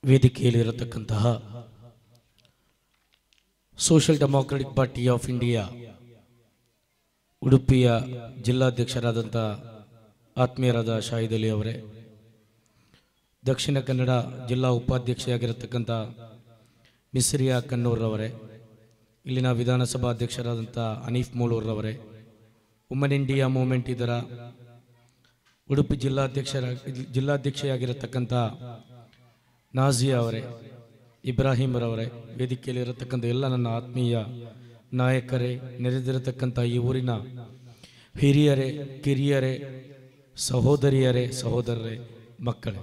ವೇದಿಕೆಯಲ್ಲಿರತಕ್ಕಂತಹ social democratic party of India ಉಡುಪಿಯ ಜಿಲ್ಲಾಧ್ಯಕ್ಷರಾದಂಥ ಆತ್ಮೀಯರಾದ ಶಾಹಿದ್ ಅಲಿ ಅವರೇ ದಕ್ಷಿಣ ಕನ್ನಡ ಜಿಲ್ಲಾ ಉಪಾಧ್ಯಕ್ಷೆಯಾಗಿರತಕ್ಕಂಥ ಮಿಸ್ರಿಯಾ ಕನ್ನೂರ್ರವರೇ ಇಲ್ಲಿನ ವಿಧಾನಸಭಾ ಅಧ್ಯಕ್ಷರಾದಂಥ ಹನೀಫ್ ಮೂಳೂರ್ರವರೇ ವುಮನ್ ಇಂಡಿಯಾ ಮೂವ್ಮೆಂಟ್ ಇದರ ಉಡುಪಿ ಜಿಲ್ಲಾಧ್ಯಕ್ಷರ ಜಿಲ್ಲಾಧ್ಯಕ್ಷೆಯಾಗಿರತಕ್ಕಂಥ ನಾಜಿಯಾ ಅವರೇ ಇಬ್ರಾಹಿಂರವರೇ ವೇದಿಕೆಯಲ್ಲಿರತಕ್ಕಂಥ ಎಲ್ಲ ನನ್ನ ಆತ್ಮೀಯ ನಾಯಕರೇ ನೆರೆದಿರತಕ್ಕಂಥ ಈ ಊರಿನ ಹಿರಿಯರೇ ಕಿರಿಯರೇ ಸಹೋದರಿಯರೇ ಸಹೋದರರೇ ಮಕ್ಕಳೇ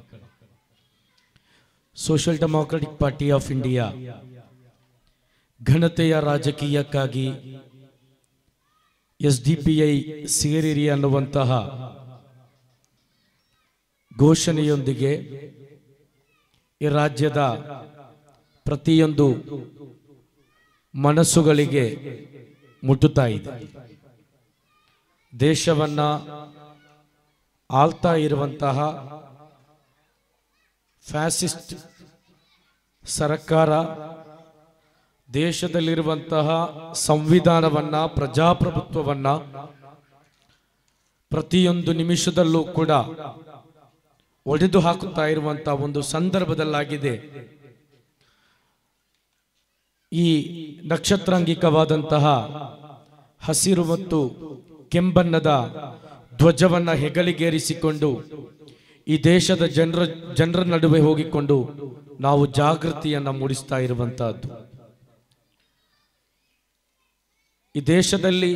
social democratic party of India ಘನತೆಯ ರಾಜಕೀಯಕ್ಕಾಗಿ ಎಸ್ ಡಿ ಪಿ ಐ ಸೇರಿರಿ ಅನ್ನುವಂತಹ ಘೋಷಣೆಯೊಂದಿಗೆ ಈ ರಾಜ್ಯದ ಪ್ರತಿಯೊಂದು ಮನಸ್ಸುಗಳಿಗೆ ಮುಟ್ಟುತ್ತಾ ಇದೆ ದೇಶವನ್ನ ಆಳ್ತಾ ಇರುವಂತಹ ಫ್ಯಾಸಿಸ್ಟ್ ಸರ್ಕಾರ ದೇಶದಲ್ಲಿರುವಂತಹ ಸಂವಿಧಾನವನ್ನ ಪ್ರಜಾಪ್ರಭುತ್ವವನ್ನ ಪ್ರತಿಯೊಂದು ನಿಮಿಷದಲ್ಲೂ ಕೂಡ ಒಡೆದು ಹಾಕುತ್ತಾ ಇರುವಂತಹ ಒಂದು ಸಂದರ್ಭದಲ್ಲಾಗಿದೆ ಈ ನಕ್ಷತ್ರಾಂಗಿಕವಾದಂತಹ ಹಸಿರು ಮತ್ತು ಕೆಂಬಣ್ಣದ ಧ್ವಜವನ್ನ ಹೆಗಲಿಗೇರಿಸಿಕೊಂಡು ಈ ದೇಶದ ಜನರ ಜನರ ನಡುವೆ ಹೋಗಿಕೊಂಡು ನಾವು ಜಾಗೃತಿಯನ್ನ ಮೂಡಿಸ್ತಾ ಇರುವಂತಹದ್ದು ಈ ದೇಶದಲ್ಲಿ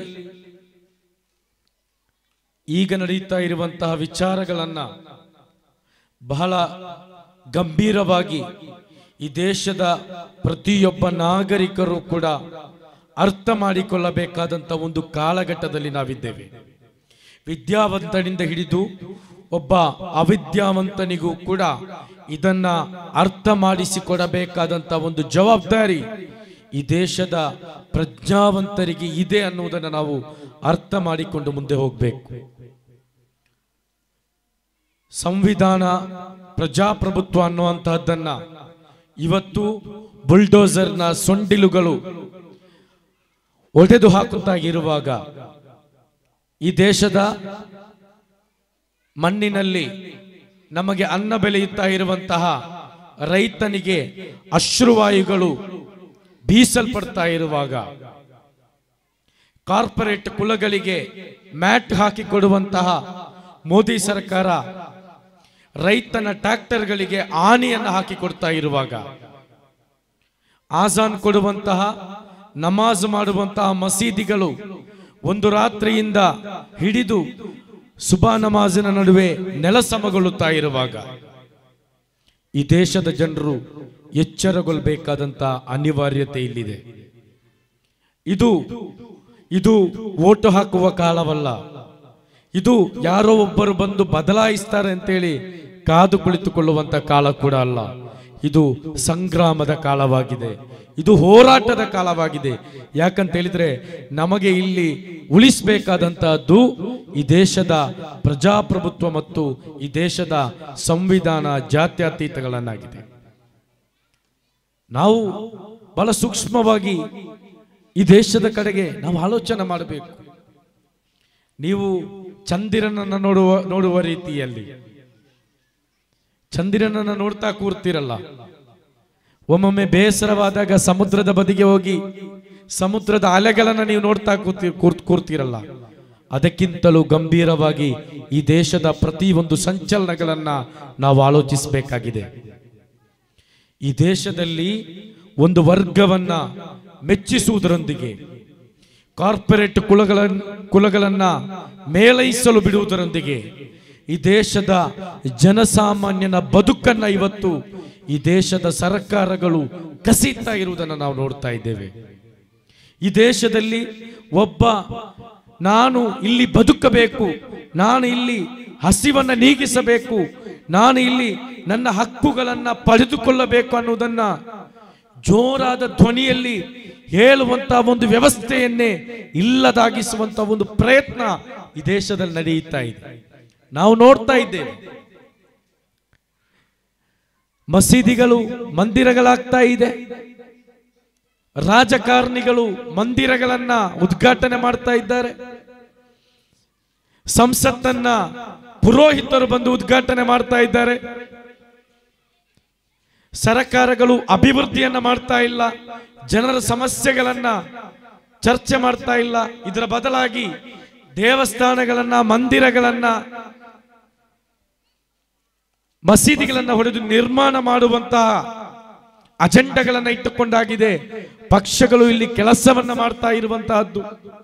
ಈಗ ನಡೀತಾ ಇರುವಂತಹ ವಿಚಾರಗಳನ್ನ ಬಹಳ ಗಂಭೀರವಾಗಿ ಈ ದೇಶದ ಪ್ರತಿಯೊಬ್ಬ ನಾಗರಿಕರು ಕೂಡ ಅರ್ಥ ಮಾಡಿಕೊಳ್ಳಬೇಕಾದಂತ ಒಂದು ಕಾಲಘಟ್ಟದಲ್ಲಿ ನಾವಿದ್ದೇವೆ ವಿದ್ಯಾವಂತನಿಂದ ಹಿಡಿದು ಒಬ್ಬ ಅವಿದ್ಯಾವಂತನಿಗೂ ಕೂಡ ಇದನ್ನ ಅರ್ಥ ಮಾಡಿಸಿಕೊಡಬೇಕಾದಂತ ಒಂದು ಜವಾಬ್ದಾರಿ ಈ ದೇಶದ ಪ್ರಜ್ಞಾವಂತರಿಗೆ ಇದೆ ಅನ್ನುವುದನ್ನು ನಾವು ಅರ್ಥ ಮಾಡಿಕೊಂಡು ಮುಂದೆ ಹೋಗಬೇಕು ಸಂವಿಧಾನ ಪ್ರಜಾಪ್ರಭುತ್ವ ಅನ್ನುವಂತಹದ್ದನ್ನ ಇವತ್ತು ಬುಲ್ಡೋಸರ್ನ ಸೊಂಡಿಲುಗಳು ಒಡೆದು ಹಾಕುತ್ತಾ ಇರುವಾಗ ಈ ದೇಶದ ಮಣ್ಣಿನಲ್ಲಿ ನಮಗೆ ಅನ್ನ ಬೆಳೆಯುತ್ತಾ ಇರುವಂತಹ ರೈತನಿಗೆ ಅಶ್ರುವಾಯುಗಳು ಬೀಸಲ್ಪಡ್ತಾ ಇರುವಾಗ ಕಾರ್ಪೊರೇಟ್ ಕುಲಗಳಿಗೆ ಮ್ಯಾಟ್ ಹಾಕಿಕೊಡುವಂತಹ ಮೋದಿ ಸರ್ಕಾರ ರೈತನ ಟ್ರ್ಯಾಕ್ಟರ್ಗಳಿಗೆ ಆನೆಯನ್ನು ಹಾಕಿಕೊಡ್ತಾ ಇರುವಾಗ ಆಜಾನ್ ಕೊಡುವಂತಹ ನಮಾಜ್ ಮಾಡುವಂತಹ ಮಸೀದಿಗಳು ಒಂದು ರಾತ್ರಿಯಿಂದ ಹಿಡಿದು ಸುಬಾ ನಮಾಜಿನ ನಡುವೆ ನೆಲಸಮಗೊಳ್ಳುತ್ತಾ ಇರುವಾಗ ಈ ದೇಶದ ಜನರು ಎಚ್ಚರಗೊಳ್ಬೇಕಾದಂತ ಅನಿವಾರ್ಯತೆ ಇಲ್ಲಿದೆ ಇದು ಇದು ಓಟು ಹಾಕುವ ಕಾಲವಲ್ಲ ಇದು ಯಾರೋ ಒಬ್ಬರು ಬಂದು ಬದಲಾಯಿಸ್ತಾರೆ ಅಂತೇಳಿ ಕಾದು ಕುಳಿತುಕೊಳ್ಳುವಂತ ಕಾಲ ಕೂಡ ಅಲ್ಲ ಇದು ಸಂಗ್ರಾಮದ ಕಾಲವಾಗಿದೆ ಇದು ಹೋರಾಟದ ಕಾಲವಾಗಿದೆ ಯಾಕಂತ ಹೇಳಿದ್ರೆ ನಮಗೆ ಇಲ್ಲಿ ಉಳಿಸಬೇಕಾದಂತಹದ್ದು ಈ ದೇಶದ ಪ್ರಜಾಪ್ರಭುತ್ವ ಮತ್ತು ಈ ದೇಶದ ಸಂವಿಧಾನ ಜಾತ್ಯತೀತಗಳನ್ನಾಗಿದೆ ನಾವು ಬಹಳ ಸೂಕ್ಷ್ಮವಾಗಿ ಈ ದೇಶದ ಕಡೆಗೆ ನಾವು ಆಲೋಚನೆ ಮಾಡಬೇಕು ನೀವು ಚಂದಿರನನ್ನ ನೋಡುವ ನೋಡುವ ರೀತಿಯಲ್ಲಿ ಚಂದಿರನನ್ನ ನೋಡ್ತಾ ಕೂರ್ತಿರಲ್ಲ ಒಮ್ಮೊಮ್ಮೆ ಬೇಸರವಾದಾಗ ಸಮುದ್ರದ ಬದಿಗೆ ಹೋಗಿ ಸಮುದ್ರದ ಅಲೆಗಳನ್ನ ನೀವು ನೋಡ್ತಾ ಕೂತಿ ಕೂರ್- ಕೂರ್ತಿರಲ್ಲ ಅದಕ್ಕಿಂತಲೂ ಗಂಭೀರವಾಗಿ ಈ ದೇಶದ ಪ್ರತಿ ಒಂದು ಸಂಚಲನಗಳನ್ನ ನಾವು ಆಲೋಚಿಸಬೇಕಾಗಿದೆ ಈ ದೇಶದಲ್ಲಿ ಒಂದು ವರ್ಗವನ್ನ ಮೆಚ್ಚಿಸುವುದರೊಂದಿಗೆ ಕಾರ್ಪೊರೇಟ್ ಕುಲಗಳ ಕುಲಗಳನ್ನ ಮೇಳೈಸಲು ಬಿಡುವುದರೊಂದಿಗೆ ಈ ದೇಶದ ಜನಸಾಮಾನ್ಯನ ಬದುಕನ್ನ ಇವತ್ತು ಈ ದೇಶದ ಸರ್ಕಾರಗಳು ಕಸೀತಾ ಇರುವುದನ್ನು ನಾವು ನೋಡ್ತಾ ಇದ್ದೇವೆ ಈ ದೇಶದಲ್ಲಿ ಒಬ್ಬ ನಾನು ಇಲ್ಲಿ ಬದುಕಬೇಕು ನಾನು ಇಲ್ಲಿ ಹಸಿವನ್ನ ನೀಗಿಸಬೇಕು ನಾನು ಇಲ್ಲಿ ನನ್ನ ಹಕ್ಕುಗಳನ್ನ ಪಡೆದುಕೊಳ್ಳಬೇಕು ಅನ್ನುವುದನ್ನ ಜೋರಾದ ಧ್ವನಿಯಲ್ಲಿ ಹೇಳುವಂತಹ ಒಂದು ವ್ಯವಸ್ಥೆಯನ್ನೇ ಇಲ್ಲದಾಗಿಸುವಂತಹ ಒಂದು ಪ್ರಯತ್ನ ಈ ದೇಶದಲ್ಲಿ ನಡೆಯುತ್ತಾ ಇದೆ ನಾವು ನೋಡ್ತಾ ಇದ್ದೇವೆ ಮಸೀದಿಗಳು ಮಂದಿರಗಳಾಗ್ತಾ ಇದೆ ರಾಜಕಾರಣಿಗಳು ಮಂದಿರಗಳನ್ನ ಉದ್ಘಾಟನೆ ಮಾಡ್ತಾ ಇದ್ದಾರೆ ಸಂಸತ್ತನ್ನ ಪುರೋಹಿತರು ಬಂದು ಉದ್ಘಾಟನೆ ಮಾಡ್ತಾ ಇದ್ದಾರೆ ಸರ್ಕಾರಗಳು ಅಭಿವೃದ್ಧಿಯನ್ನ ಮಾಡ್ತಾ ಇಲ್ಲ ಜನರ ಸಮಸ್ಯೆಗಳನ್ನ ಚರ್ಚೆ ಮಾಡ್ತಾ ಇಲ್ಲ ಇದರ ಬದಲಾಗಿ ದೇವಸ್ಥಾನಗಳನ್ನ ಮಂದಿರಗಳನ್ನ ಮಸೀದಿಗಳನ್ನ ಹೊಡೆದು ನಿರ್ಮಾಣ ಮಾಡುವಂತಹ ಅಜೆಂಡಗಳನ್ನ ಇಟ್ಟುಕೊಂಡಾಗಿದೆ ಪಕ್ಷಗಳು ಇಲ್ಲಿ ಕೆಲಸವನ್ನ ಮಾಡ್ತಾ ಇರುವಂತಹದ್ದು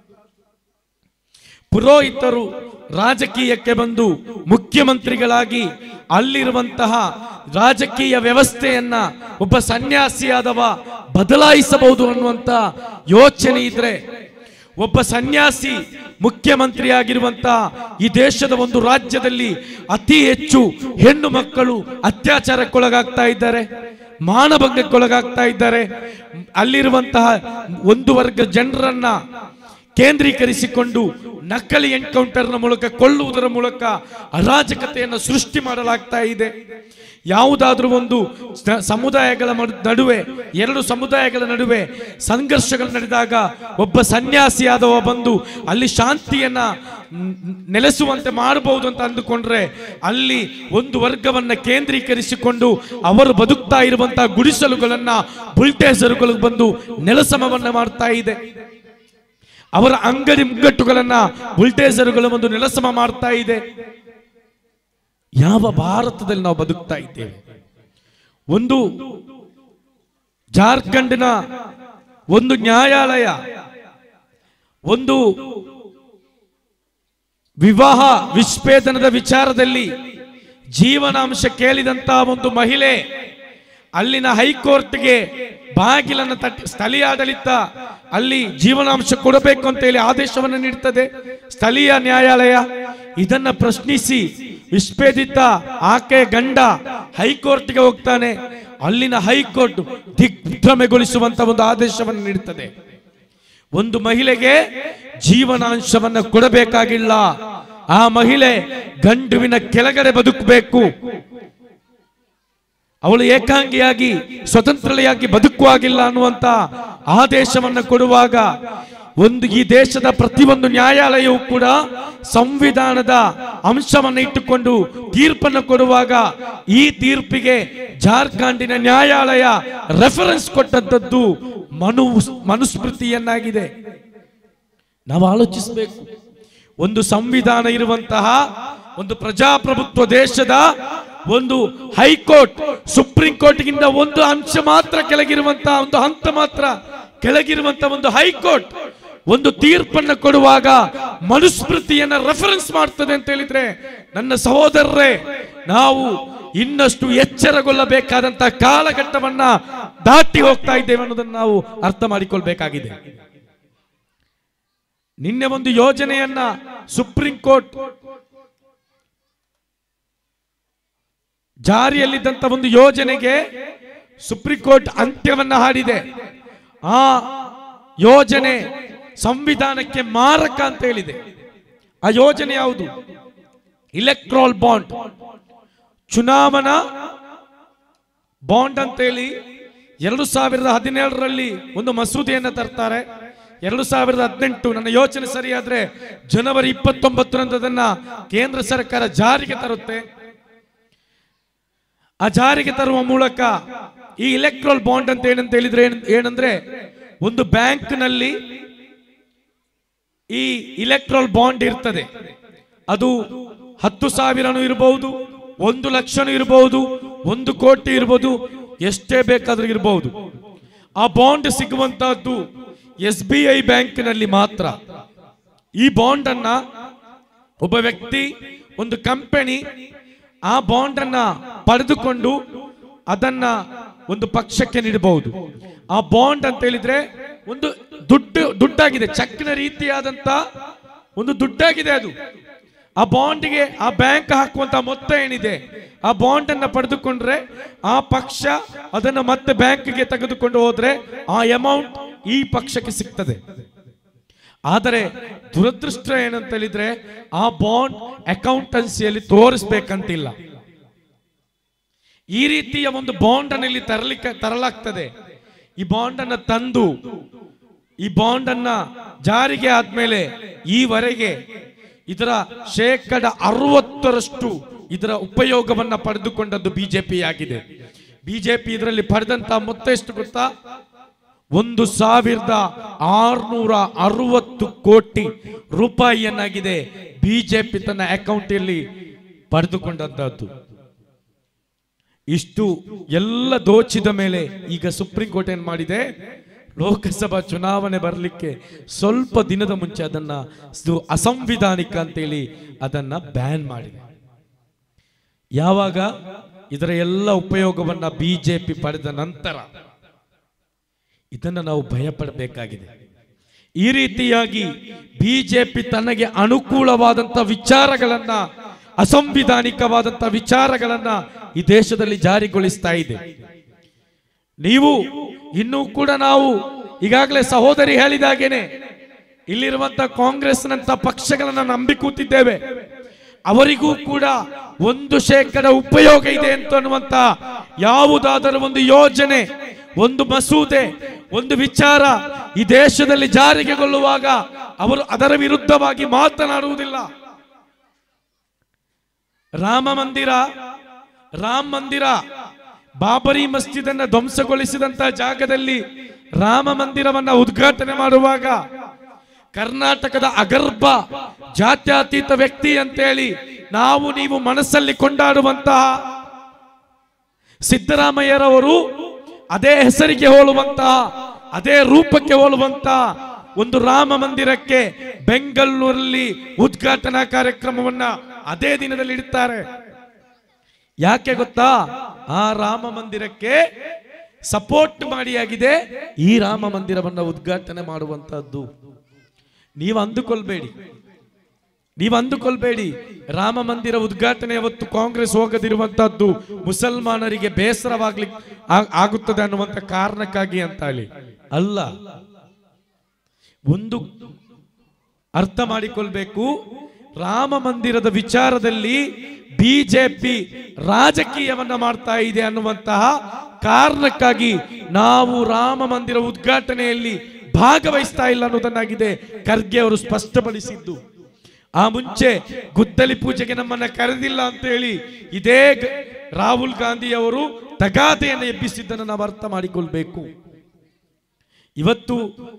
ಪುರೋಹಿತರು ರಾಜಕೀಯಕ್ಕೆ ಬಂದು ಮುಖ್ಯಮಂತ್ರಿಗಳಾಗಿ ಅಲ್ಲಿರುವಂತಹ ರಾಜಕೀಯ ವ್ಯವಸ್ಥೆಯನ್ನ ಒಬ್ಬ ಸನ್ಯಾಸಿಯಾದವ ಬದಲಾಯಿಸಬಹುದು ಅನ್ನುವಂತ ಯೋಚನೆ ಇದ್ರೆ ಒಬ್ಬ ಸನ್ಯಾಸಿ ಮುಖ್ಯಮಂತ್ರಿ ಆಗಿರುವಂತ ಈ ದೇಶದ ಒಂದು ರಾಜ್ಯದಲ್ಲಿ ಅತಿ ಹೆಚ್ಚು ಹೆಣ್ಣು ಮಕ್ಕಳು ಅತ್ಯಾಚಾರಕ್ಕೊಳಗಾಗ್ತಾ ಇದ್ದಾರೆ ಮಾನಭಂಗಕ್ಕೊಳಗಾಗ್ತಾ ಇದ್ದಾರೆ ಅಲ್ಲಿರುವಂತಹ ಒಂದು ವರ್ಗ ಜನರನ್ನ ಕೇಂದ್ರೀಕರಿಸಿಕೊಂಡು ನಕಲಿ ಎನ್ಕೌಂಟರ್ನ ಮೂಲಕ ಕೊಲ್ಲುವುದರ ಮೂಲಕ ಅರಾಜಕತೆಯನ್ನು ಸೃಷ್ಟಿ ಮಾಡಲಾಗ್ತಾ ಇದೆ ಯಾವುದಾದ್ರೂ ಒಂದು ಸ- ಸಮುದಾಯಗಳ ಮಡ್- ನಡುವೆ ಎರಡು ಸಮುದಾಯಗಳ ನಡುವೆ ಸಂಘರ್ಷಗಳು ನಡೆದಾಗ ಒಬ್ಬ ಸನ್ಯಾಸಿಯಾದವ ಬಂದು ಅಲ್ಲಿ ಶಾಂತಿಯನ್ನ ನ್- ನೆಲೆಸುವಂತೆ ಮಾಡಬಹುದು ಅಂತ ಅಂದುಕೊಂಡ್ರೆ ಅಲ್ಲಿ ಒಂದು ವರ್ಗವನ್ನ ಕೇಂದ್ರೀಕರಿಸಿಕೊಂಡು ಅವರು ಬದುಕ್ತಾ ಇರುವಂತಹ ಗುಡಿಸಲುಗಳನ್ನ ಬುಲ್ಟೇಸರುಗಳು ಬಂದು ನೆಲಸಮವನ್ನ ಮಾಡ್ತಾ ಇದೆ ಅವರ ಅಂಗಡಿ ಮುಗ್ಗಟ್ಟುಗಳನ್ನ ಬುಲ್ಟೇಸರುಗಳು ಒಂದು ನೆಲಸಮ ಮಾಡ್ತಾ ಇದೆ ಯಾವ ಭಾರತದಲ್ಲಿ ನಾವು ಬದುಕ್ತಾ ಇದ್ದೇವೆ ಒಂದು ಜಾರ್ಖಂಡ್ನ ಒಂದು ನ್ಯಾಯಾಲಯ ಒಂದು ವಿವಾಹ ವಿಚ್ಛೇದನದ ವಿಚಾರದಲ್ಲಿ ಜೀವನಾಂಶ ಕೇಳಿದಂತಹ ಒಂದು ಮಹಿಳೆ ಅಲ್ಲಿನ ಹೈಕೋರ್ಟ್ಗೆ ಬಾಗಿಲನ್ನು ತಟ್ಟಿ ಸ್ಥಳೀಯ ಆಡಳಿತ ಅಲ್ಲಿ ಜೀವನಾಂಶ ಕೊಡಬೇಕು ಅಂತ ಹೇಳಿ ಆದೇಶವನ್ನು ನೀಡುತ್ತದೆ ಸ್ಥಳೀಯ ನ್ಯಾಯಾಲಯ ಇದನ್ನ ಪ್ರಶ್ನಿಸಿ ವಿಚ್ಛೇದಿತ ಆಕೆ ಗಂಡ ಹೈಕೋರ್ಟ್ಗೆ ಹೋಗ್ತಾನೆ ಅಲ್ಲಿನ ಹೈಕೋರ್ಟ್ ದಿಗ್ಭ್ರಮೆಗೊಳಿಸುವಂತ ಒಂದು ಆದೇಶವನ್ನು ನೀಡುತ್ತದೆ ಒಂದು ಮಹಿಳೆಗೆ ಜೀವನಾಂಶವನ್ನು ಕೊಡಬೇಕಾಗಿಲ್ಲ ಆ ಮಹಿಳೆ ಗಂಡುವಿನ ಕೆಳಗಡೆ ಬದುಕಬೇಕು ಅವಳು ಏಕಾಂಗಿಯಾಗಿ ಸ್ವತಂತ್ರಳೆಯಾಗಿ ಬದುಕುವಾಗಿಲ್ಲ ಅನ್ನುವಂತ ಆದೇಶವನ್ನು ಕೊಡುವಾಗ ಒಂದು ಈ ದೇಶದ ಪ್ರತಿಯೊಂದು ನ್ಯಾಯಾಲಯವು ಕೂಡ ಸಂವಿಧಾನದ ಅಂಶವನ್ನು ಇಟ್ಟುಕೊಂಡು ತೀರ್ಪನ್ನು ಕೊಡುವಾಗ ಈ ತೀರ್ಪಿಗೆ ಜಾರ್ಖಂಡಿನ ನ್ಯಾಯಾಲಯ ರೆಫರೆನ್ಸ್ ಕೊಟ್ಟಂತದ್ದು ಮನು ಮನುಸ್ಮೃತಿಯನ್ನಾಗಿದೆ ನಾವು ಆಲೋಚಿಸಬೇಕು ಒಂದು ಸಂವಿಧಾನ ಇರುವಂತಹ ಒಂದು ಪ್ರಜಾಪ್ರಭುತ್ವ ದೇಶದ ಒಂದು ಹೈಕೋರ್ಟ್ ಸುಪ್ರೀಂ ಕೋರ್ಟ್ಗಿಂತ ಒಂದು ಅಂಶ ಮಾತ್ರ ಕೆಳಗಿರುವಂತಹ ಒಂದು ಹಂತ ಮಾತ್ರ ಕೆಳಗಿರುವಂತಹ ಒಂದು ಹೈಕೋರ್ಟ್ ಒಂದು ತೀರ್ಪನ್ನ ಕೊಡುವಾಗ ಮನುಸ್ಮೃತಿಯನ್ನ ರೆಫರೆನ್ಸ್ ಮಾಡ್ತದೆ ಅಂತ ಹೇಳಿದ್ರೆ ನನ್ನ ಸಹೋದರರೇ ನಾವು ಇನ್ನಷ್ಟು ಎಚ್ಚರಗೊಳ್ಳಬೇಕಾದಂತಹ ಕಾಲಘಟ್ಟವನ್ನ ದಾಟಿ ಹೋಗ್ತಾ ಇದ್ದೇವೆ ಅನ್ನೋದನ್ನು ನಾವು ಅರ್ಥ ಮಾಡಿಕೊಳ್ಬೇಕಾಗಿದೆ ನಿನ್ನೆ ಒಂದು ಯೋಜನೆಯನ್ನ ಸುಪ್ರೀಂ ಕೋರ್ಟ್ ಜಾರಿಯಲ್ಲಿದ್ದಂತ ಒಂದು ಯೋಜನೆಗೆ ಸುಪ್ರೀಂ ಕೋರ್ಟ್ ಅಂತ್ಯವನ್ನ ಹಾಡಿದೆ ಆ ಯೋಜನೆ ಸಂವಿಧಾನಕ್ಕೆ ಮಾರಕ ಅಂತ ಹೇಳಿದೆ ಆ ಯೋಜನೆ ಯಾವುದು ಇಲೆಕ್ಟ್ರಾಲ್ ಬಾಂಡ್ ಚುನಾವಣಾ ಬಾಂಡ್ ಅಂತೇಳಿ ಎರಡು ಸಾವಿರದ ಹದಿನೇಳರಲ್ಲಿ ಒಂದು ಮಸೂದೆಯನ್ನು ತರ್ತಾರೆ ಎರಡು ಸಾವಿರದ ಹದಿನೆಂಟು ನನ್ನ ಯೋಚನೆ ಸರಿಯಾದ್ರೆ ಜನವರಿ ಇಪ್ಪತ್ತೊಂಬತ್ತರಂದು ಅದನ್ನ ಕೇಂದ್ರ ಸರ್ಕಾರ ಜಾರಿಗೆ ತರುತ್ತೆ ಆ ಜಾರಿಗೆ ತರುವ ಮೂಲಕ ಈ ಇಲೆಕ್ಟ್ರಲ್ ಬಾಂಡ್ ಅಂತ ಏನಂತ ಹೇಳಿದ್ರೆ ಏನ್- ಏನಂದ್ರೆ ಒಂದು ಬ್ಯಾಂಕ್ ನಲ್ಲಿ ಈ ಇಲೆಕ್ಟ್ರಲ್ ಬಾಂಡ್ ಇರ್ತದೆ ಅದು ಹತ್ತು ಸಾವಿರನೂ ಇರಬಹುದು ಒಂದು ಲಕ್ಷನೂ ಇರಬಹುದು ಒಂದು ಕೋಟಿ ಇರಬಹುದು ಎಷ್ಟೇ ಬೇಕಾದ್ರೂ ಇರಬಹುದು ಆ ಬಾಂಡ್ ಸಿಗುವಂತಹದ್ದು ಎಸ್ ಬಿ ಐ ಬ್ಯಾಂಕ್ನಲ್ಲಿ ಮಾತ್ರ ಈ ಬಾಂಡ್ ಅನ್ನ ಒಬ್ಬ ವ್ಯಕ್ತಿ ಒಂದು ಕಂಪನಿ ಆ ಬಾಂಡ್ ಅನ್ನ ಪಡೆದುಕೊಂಡು ಅದನ್ನ ಒಂದು ಪಕ್ಷಕ್ಕೆ ನೀಡಬಹುದು ಆ ಬಾಂಡ್ ಅಂತ ಹೇಳಿದ್ರೆ ಒಂದು ದುಡ್ಡು ದುಡ್ಡಾಗಿದೆ ಚೆಕ್ನ ರೀತಿಯಾದಂತ ಒಂದು ದುಡ್ಡಾಗಿದೆ ಅದು ಆ ಬಾಂಡ್ಗೆ ಆ ಬ್ಯಾಂಕ್ ಹಾಕುವಂತ ಮೊತ್ತ ಏನಿದೆ ಆ ಬಾಂಡ್ ಅನ್ನ ಪಡೆದುಕೊಂಡ್ರೆ ಆ ಪಕ್ಷ ಅದನ್ನ ಮತ್ತೆ ಬ್ಯಾಂಕ್ಗೆ ತೆಗೆದುಕೊಂಡು ಹೋದ್ರೆ ಆ ಅಮೌಂಟ್ ಈ ಪಕ್ಷಕ್ಕೆ ಸಿಗ್ತದೆ ಆದರೆ ದುರದೃಷ್ಟ ಏನಂತ ಹೇಳಿದ್ರೆ ಆ ಬಾಂಡ್ ಅಕೌಂಟೆನ್ಸಿಯಲ್ಲಿ ತೋರಿಸ್ಬೇಕಂತಿಲ್ಲ ಈ ರೀತಿಯ ಒಂದು ಬಾಂಡ್ ಅನ್ನು ಇಲ್ಲಿ ತರಲಿಕ್ಕೆ ತರಲಾಗ್ತದೆ ಈ ಬಾಂಡ್ ಅನ್ನ ತಂದು ಈ ಬಾಂಡ್ ಅನ್ನ ಜಾರಿಗೆ ಆದ್ಮೇಲೆ ಈವರೆಗೆ ಇದರ ಶೇಕಡ ಅರವತ್ತರಷ್ಟು ಇದರ ಉಪಯೋಗವನ್ನ ಪಡೆದುಕೊಂಡದ್ದು ಬಿಜೆಪಿ ಆಗಿದೆ ಬಿಜೆಪಿ ಇದರಲ್ಲಿ ಪಡೆದಂತ ಮೊತ್ತ ಎಷ್ಟು ಗೊತ್ತಾ ಒಂದು ಸಾವಿರದ ಆರ್ನೂರ ಅರವತ್ತು ಕೋಟಿ ರೂಪಾಯಿಯನ್ನಾಗಿದೆ ಬಿಜೆಪಿ ತನ್ನ ಅಕೌಂಟಲ್ಲಿ ಪಡೆದುಕೊಂಡಂತಹದ್ದು ಇಷ್ಟು ಎಲ್ಲ ದೋಚಿದ ಮೇಲೆ ಈಗ ಸುಪ್ರೀಂ ಕೋರ್ಟ್ ಏನ್ ಮಾಡಿದೆ ಲೋಕಸಭಾ ಚುನಾವಣೆ ಬರಲಿಕ್ಕೆ ಸ್ವಲ್ಪ ದಿನದ ಮುಂಚೆ ಅದನ್ನ ಇದು ಅಸಂವಿಧಾನಿಕ ಅಂತೇಳಿ ಅದನ್ನ ಬ್ಯಾನ್ ಮಾಡಿದೆ ಯಾವಾಗ ಇದರ ಎಲ್ಲ ಉಪಯೋಗವನ್ನ ಬಿಜೆಪಿ ಪಡೆದ ನಂತರ ಇದನ್ನ ನಾವು ಭಯಪಡಬೇಕಾಗಿದೆ ಈ ರೀತಿಯಾಗಿ ಬಿಜೆಪಿ ತನಗೆ ಅನುಕೂಲವಾದಂತ ವಿಚಾರಗಳನ್ನ ಅಸಂವಿಧಾನಿಕವಾದಂತ ವಿಚಾರಗಳನ್ನ ಈ ದೇಶದಲ್ಲಿ ಜಾರಿಗೊಳಿಸ್ತಾ ಇದೆ ನೀವು ಇನ್ನೂ ಕೂಡ ನಾವು ಈಗಾಗಲೇ ಸಹೋದರಿ ಹೇಳಿದಾಗೇನೆ ಇಲ್ಲಿರುವಂತ ಕಾಂಗ್ರೆಸ್ನಂತ ಪಕ್ಷಗಳನ್ನ ನಂಬಿ ಕೂತಿದ್ದೇವೆ ಅವರಿಗೂ ಕೂಡ ಒಂದು ಶೇಕಡ ಉಪಯೋಗ ಇದೆ ಅಂತ ಅನ್ನುವಂತ ಯಾವುದಾದರೂ ಒಂದು ಯೋಜನೆ ಒಂದು ಮಸೂದೆ ಒಂದು ವಿಚಾರ ಈ ದೇಶದಲ್ಲಿ ಜಾರಿಗೆಗೊಳ್ಳುವಾಗ ಅವರು ಅದರ ವಿರುದ್ಧವಾಗಿ ಮಾತನಾಡುವುದಿಲ್ಲ ರಾಮ ಮಂದಿರ ರಾಮ ಮಂದಿರ ಬಾಬರಿ ಮಸ್ಜಿದ್ ಅನ್ನ ಧ್ವಂಸಗೊಳಿಸಿದಂತ ಜಾಗದಲ್ಲಿ ರಾಮ ಮಂದಿರವನ್ನ ಉದ್ಘಾಟನೆ ಮಾಡುವಾಗ ಕರ್ನಾಟಕದ ಅಗರ್ಭ ಜಾತ್ಯತೀತ ವ್ಯಕ್ತಿ ಅಂತೇಳಿ ನಾವು ನೀವು ಮನಸ್ಸಲ್ಲಿ ಕೊಂಡಾಡುವಂತಹ ಸಿದ್ದರಾಮಯ್ಯರವರು ಅದೇ ಹೆಸರಿಗೆ ಹೋಲುವಂತಹ ಅದೇ ರೂಪಕ್ಕೆ ಹೋಲುವಂತಹ ಒಂದು ರಾಮ ಮಂದಿರಕ್ಕೆ ಬೆಂಗಳೂರಲ್ಲಿ ಉದ್ಘಾಟನಾ ಕಾರ್ಯಕ್ರಮವನ್ನ ಅದೇ ದಿನದಲ್ಲಿ ಇಡುತ್ತಾರೆ ಯಾಕೆ ಗೊತ್ತಾ ಆ ರಾಮ ಮಂದಿರಕ್ಕೆ ಸಪೋರ್ಟ್ ಮಾಡಿಯಾಗಿದೆ ಈ ರಾಮ ಮಂದಿರವನ್ನ ಉದ್ಘಾಟನೆ ಮಾಡುವಂತಹದ್ದು ನೀವು ಅಂದುಕೊಳ್ಬೇಡಿ ನೀವು ಅಂದುಕೊಳ್ಬೇಡಿ ರಾಮ ಮಂದಿರ ಉದ್ಘಾಟನೆ ಅವತ್ತು ಕಾಂಗ್ರೆಸ್ ಹೋಗದಿರುವಂತಹದ್ದು ಮುಸಲ್ಮಾನರಿಗೆ ಬೇಸರವಾಗ್ಲಿಕ್ಕೆ ಆ- ಆಗುತ್ತದೆ ಅನ್ನುವಂತ ಕಾರಣಕ್ಕಾಗಿ ಅಂತ ಹೇಳಿ ಅಲ್ಲ ಒಂದು ಅರ್ಥ ಮಾಡಿಕೊಳ್ಬೇಕು ರಾಮ ಮಂದಿರದ ವಿಚಾರದಲ್ಲಿ ಬಿಜೆಪಿ ರಾಜಕೀಯವನ್ನ ಮಾಡ್ತಾ ಇದೆ ಅನ್ನುವಂತಹ ಕಾರಣಕ್ಕಾಗಿ ನಾವು ರಾಮ ಮಂದಿರ ಉದ್ಘಾಟನೆಯಲ್ಲಿ ಭಾಗವಹಿಸ್ತಾ ಇಲ್ಲ ಅನ್ನೋದನ್ನಾಗಿದೆ ಖರ್ಗೆ ಅವರು ಸ್ಪಷ್ಟಪಡಿಸಿದ್ದು ಆ ಮುಂಚೆ ಗುದ್ದಲಿ ಪೂಜೆಗೆ ನಮ್ಮನ್ನ ಕರೆದಿಲ್ಲ ಅಂತ ಹೇಳಿ ಇದೇ ಗ- ರಾಹುಲ್ ಗಾಂಧಿ ಅವರು ತಗಾದೆಯನ್ನು ಎಬ್ಬಿಸಿದ್ದನ್ನು ನಾವು ಅರ್ಥ ಮಾಡಿಕೊಳ್ಬೇಕು ಇವತ್ತು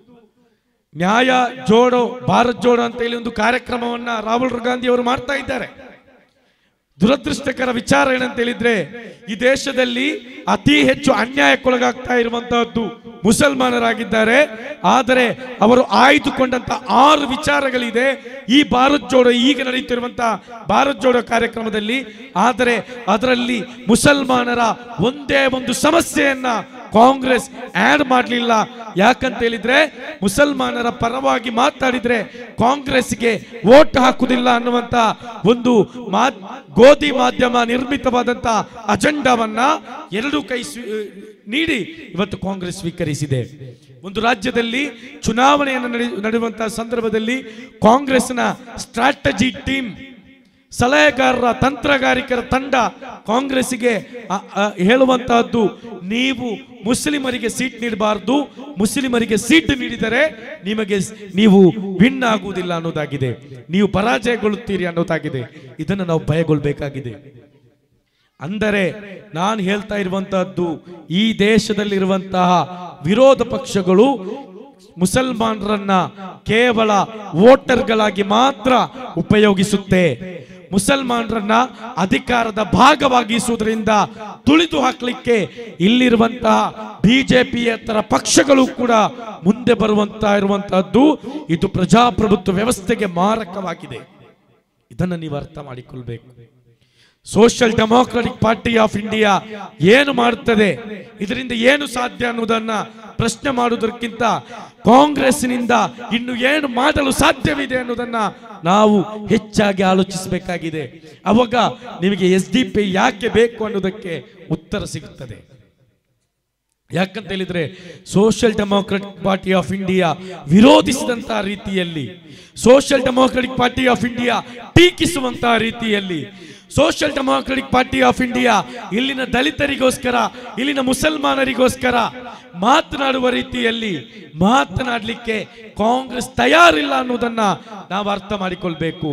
ನ್ಯಾಯ ಜೋಡೋ ಭಾರತ್ ಜೋಡೋ ಅಂತ ಹೇಳಿ ಒಂದು ಕಾರ್ಯಕ್ರಮವನ್ನ ರಾಹುಲ್ ಗಾಂಧಿ ಅವರು ಮಾಡ್ತಾ ಇದ್ದಾರೆ ದುರದೃಷ್ಟಕರ ವಿಚಾರ ಏನಂತ ಹೇಳಿದ್ರೆ ಈ ದೇಶದಲ್ಲಿ ಅತಿ ಹೆಚ್ಚು ಅನ್ಯಾಯಕ್ಕೊಳಗಾಗ್ತಾ ಇರುವಂತಹದ್ದು ಮುಸಲ್ಮಾನರಾಗಿದ್ದಾರೆ ಆದರೆ ಅವರು ಆಯ್ದುಕೊಂಡಂತ ಆರು ವಿಚಾರಗಳಿದೆ ಈ ಭಾರತ್ ಜೋಡೋ ಈಗ ನಡೆಯುತ್ತಿರುವಂತಹ ಭಾರತ್ ಜೋಡೋ ಕಾರ್ಯಕ್ರಮದಲ್ಲಿ ಆದರೆ ಅದರಲ್ಲಿ ಮುಸಲ್ಮಾನರ ಒಂದೇ ಒಂದು ಸಮಸ್ಯೆಯನ್ನ ಕಾಂಗ್ರೆಸ್ ಆಡ್ ಮಾಡಲಿಲ್ಲ ಯಾಕಂತ ಹೇಳಿದ್ರೆ ಮುಸಲ್ಮಾನರ ಪರವಾಗಿ ಮಾತಾಡಿದ್ರೆ ಕಾಂಗ್ರೆಸ್ಗೆ ವೋಟ್ ಹಾಕುದಿಲ್ಲ ಅನ್ನುವಂತ ಒಂದು ಮಾ- ಗೋಧಿ ಮಾಧ್ಯಮ ನಿರ್ಮಿತವಾದಂತ ಅಜೆಂಡಾವನ್ನ ಎರಡು ಕೈ ಸ್ವೀ- ನೀಡಿ ಇವತ್ತು ಕಾಂಗ್ರೆಸ್ ಸ್ವೀಕರಿಸಿದೆ ಒಂದು ರಾಜ್ಯದಲ್ಲಿ ಚುನಾವಣೆಯನ್ನು ನಡೆ ನಡೆಯುವಂತಹ ಸಂದರ್ಭದಲ್ಲಿ ಕಾಂಗ್ರೆಸ್ನ ಸ್ಟ್ರಾಟಜಿ ಟೀಮ್ ಸಲಹೆಗಾರರ ತಂತ್ರಗಾರಿಕರ ತಂಡ ಕಾಂಗ್ರೆಸ್ಸಿಗೆ ಅ- ಅ- ಹೇಳುವಂತಹದ್ದು ನೀವು ಮುಸ್ಲಿಮರಿಗೆ ಸೀಟ್ ನೀಡಬಾರದು ಮುಸ್ಲಿಮರಿಗೆ ಸೀಟ್ ನೀಡಿದರೆ ನಿಮಗೆ ಸ್- ನೀವು ವಿನ್ ಆಗುವುದಿಲ್ಲ ಅನ್ನೋದಾಗಿದೆ ನೀವು ಪರಾಜಯಗೊಳ್ಳುತ್ತೀರಿ ಅನ್ನೋದಾಗಿದೆ ಇದನ್ನು ನಾವು ಭಯಗೊಳ್ಬೇಕಾಗಿದೆ ಅಂದರೆ ನಾನು ಹೇಳ್ತಾ ಇರುವಂತಹದ್ದು ಈ ದೇಶದಲ್ಲಿರುವಂತಹ ವಿರೋಧ ಪಕ್ಷಗಳು ಮುಸಲ್ಮಾನರನ್ನ ಕೇವಲ ವೋಟರ್ಗಳಾಗಿ ಮಾತ್ರ ಉಪಯೋಗಿಸುತ್ತೆ ಮುಸಲ್ಮಾನರನ್ನ ಅಧಿಕಾರದ ಭಾಗವಾಗಿಸುವುದರಿಂದ ತುಳಿದು ಹಾಕಲಿಕ್ಕೆ ಇಲ್ಲಿರುವಂತಹ ಬಿಜೆಪಿಯೇತರ ಪಕ್ಷಗಳು ಕೂಡ ಮುಂದೆ ಬರುವಂತ ಇರುವಂತಹದ್ದು ಇದು ಪ್ರಜಾಪ್ರಭುತ್ವ ವ್ಯವಸ್ಥೆಗೆ ಮಾರಕವಾಗಿದೆ ಇದನ್ನು ನೀವು ಅರ್ಥ ಮಾಡಿಕೊಳ್ಬೇಕು social democratic party of India ಏನು ಮಾಡುತ್ತದೆ ಇದರಿಂದ ಏನು ಸಾಧ್ಯ ಅನ್ನುವುದನ್ನ ಪ್ರಶ್ನೆ ಮಾಡುವುದಕ್ಕಿಂತ ಕಾಂಗ್ರೆಸ್ನಿಂದ ಇನ್ನು ಏನು ಮಾಡಲು ಸಾಧ್ಯವಿದೆ ಅನ್ನೋದನ್ನ ನಾವು ಹೆಚ್ಚಾಗಿ ಆಲೋಚಿಸಬೇಕಾಗಿದೆ ಅವಾಗ ನಿಮಗೆ ಎಸ್ ಡಿ ಪಿ ಯಾಕೆ ಬೇಕು ಅನ್ನೋದಕ್ಕೆ ಉತ್ತರ ಸಿಗುತ್ತದೆ ಯಾಕಂತ ಹೇಳಿದ್ರೆ social democratic party of India ವಿರೋಧಿಸಿದಂತಹ ರೀತಿಯಲ್ಲಿ social democratic party of India ಟೀಕಿಸುವಂತಹ ರೀತಿಯಲ್ಲಿ social democratic party of India ಇಲ್ಲಿನ ದಲಿತರಿಗೋಸ್ಕರ ಇಲ್ಲಿನ ಮುಸಲ್ಮಾನರಿಗೋಸ್ಕರ ಮಾತನಾಡುವ ರೀತಿಯಲ್ಲಿ ಮಾತನಾಡಲಿಕ್ಕೆ ಕಾಂಗ್ರೆಸ್ ತಯಾರಿಲ್ಲ ಅನ್ನೋದನ್ನ ನಾವು ಅರ್ಥ ಮಾಡಿಕೊಳ್ಬೇಕು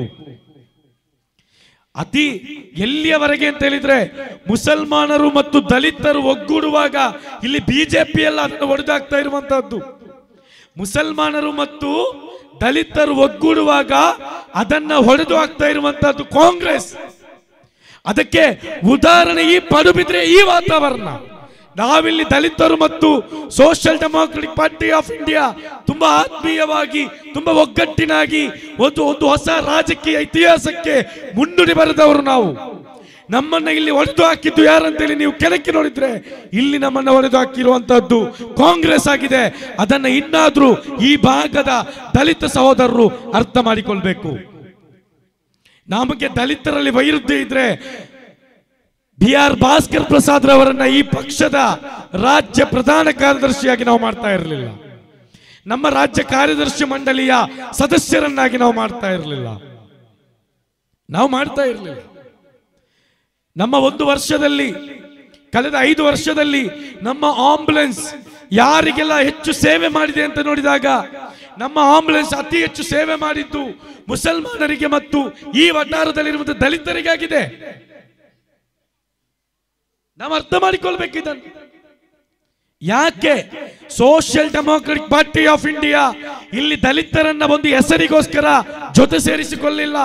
ಅತಿ ಎಲ್ಲಿಯವರೆಗೆ ಅಂತ ಹೇಳಿದ್ರೆ ಮುಸಲ್ಮಾನರು ಮತ್ತು ದಲಿತರು ಒಗ್ಗೂಡುವಾಗ ಇಲ್ಲಿ ಬಿಜೆಪಿ ಎಲ್ಲ ಅದನ್ನು ಒಡೆದಾಗ್ತಾ ಇರುವಂತಹದ್ದು ಮುಸಲ್ಮಾನರು ಮತ್ತು ದಲಿತರು ಒಗ್ಗೂಡುವಾಗ ಅದನ್ನ ಹೊಡೆದು ಹಾಕ್ತಾ ಇರುವಂತಹದ್ದು ಕಾಂಗ್ರೆಸ್ ಅದಕ್ಕೆ ಉದಾಹರಣೆ ಈ ಪಡುಬಿದ್ರೆ ಈ ವಾತಾವರಣ ನಾವಿಲ್ಲಿ ದಲಿತರು ಮತ್ತು social democratic party of India ತುಂಬಾ ಆತ್ಮೀಯವಾಗಿ ತುಂಬಾ ಒಗ್ಗಟ್ಟಿನಾಗಿ ಒಂದು ಒಂದು ಹೊಸ ರಾಜಕೀಯ ಇತಿಹಾಸಕ್ಕೆ ಮುನ್ನುಡಿ ಬರೆದವರು ನಾವು ನಮ್ಮನ್ನ ಇಲ್ಲಿ ಹೊಡೆದು ಹಾಕಿದ್ದು ಯಾರಂತೇಳಿ ನೀವು ಕೆಳಕ್ಕೆ ನೋಡಿದ್ರೆ ಇಲ್ಲಿ ನಮ್ಮನ್ನ ಹೊಡೆದು ಹಾಕಿರುವಂತಹದ್ದು ಕಾಂಗ್ರೆಸ್ ಆಗಿದೆ ಅದನ್ನ ಇನ್ನಾದ್ರೂ ಈ ಭಾಗದ ದಲಿತ ಸಹೋದರರು ಅರ್ಥ ಮಾಡಿಕೊಳ್ಬೇಕು ನಮಗೆ ದಲಿತರಲ್ಲಿ ವೈರುಧ್ಯ ಇದ್ರೆ ಬಿ ಆರ್ ಭಾಸ್ಕರ್ ಪ್ರಸಾದ್ ರವರನ್ನ ಈ ಪಕ್ಷದ ರಾಜ್ಯ ಪ್ರಧಾನ ಕಾರ್ಯದರ್ಶಿಯಾಗಿ ನಾವು ಮಾಡ್ತಾ ಇರಲಿಲ್ಲ ನಮ್ಮ ರಾಜ್ಯ ಕಾರ್ಯದರ್ಶಿ ಮಂಡಳಿಯ ಸದಸ್ಯರನ್ನಾಗಿ ನಾವು ಮಾಡ್ತಾ ಇರಲಿಲ್ಲ ನಾವು ಮಾಡ್ತಾ ಇರಲಿಲ್ಲ ನಮ್ಮ ಒಂದು ವರ್ಷದಲ್ಲಿ ಕಳೆದ ಐದು ವರ್ಷದಲ್ಲಿ ನಮ್ಮ ಆಂಬುಲೆನ್ಸ್ ಯಾರಿಗೆಲ್ಲ ಹೆಚ್ಚು ಸೇವೆ ಮಾಡಿದೆ ಅಂತ ನೋಡಿದಾಗ ನಮ್ಮ ಆಂಬುಲೆನ್ಸ್ ಅತಿ ಹೆಚ್ಚು ಸೇವೆ ಮಾಡಿದ್ದು ಮುಸಲ್ಮಾನರಿಗೆ ಮತ್ತು ಈ ವಠಾರದಲ್ಲಿರುವಂತಹ ದಲಿತರಿಗಾಗಿದೆ ನಾವು ಅರ್ಥ ಮಾಡಿಕೊಳ್ಬೇಕು ಇದನ್ನು ಯಾಕೆ social democratic party of India ಇಲ್ಲಿ ದಲಿತರನ್ನ ಒಂದು ಹೆಸರಿಗೋಸ್ಕರ ಜೊತೆ ಸೇರಿಸಿಕೊಳ್ಳಿಲ್ಲ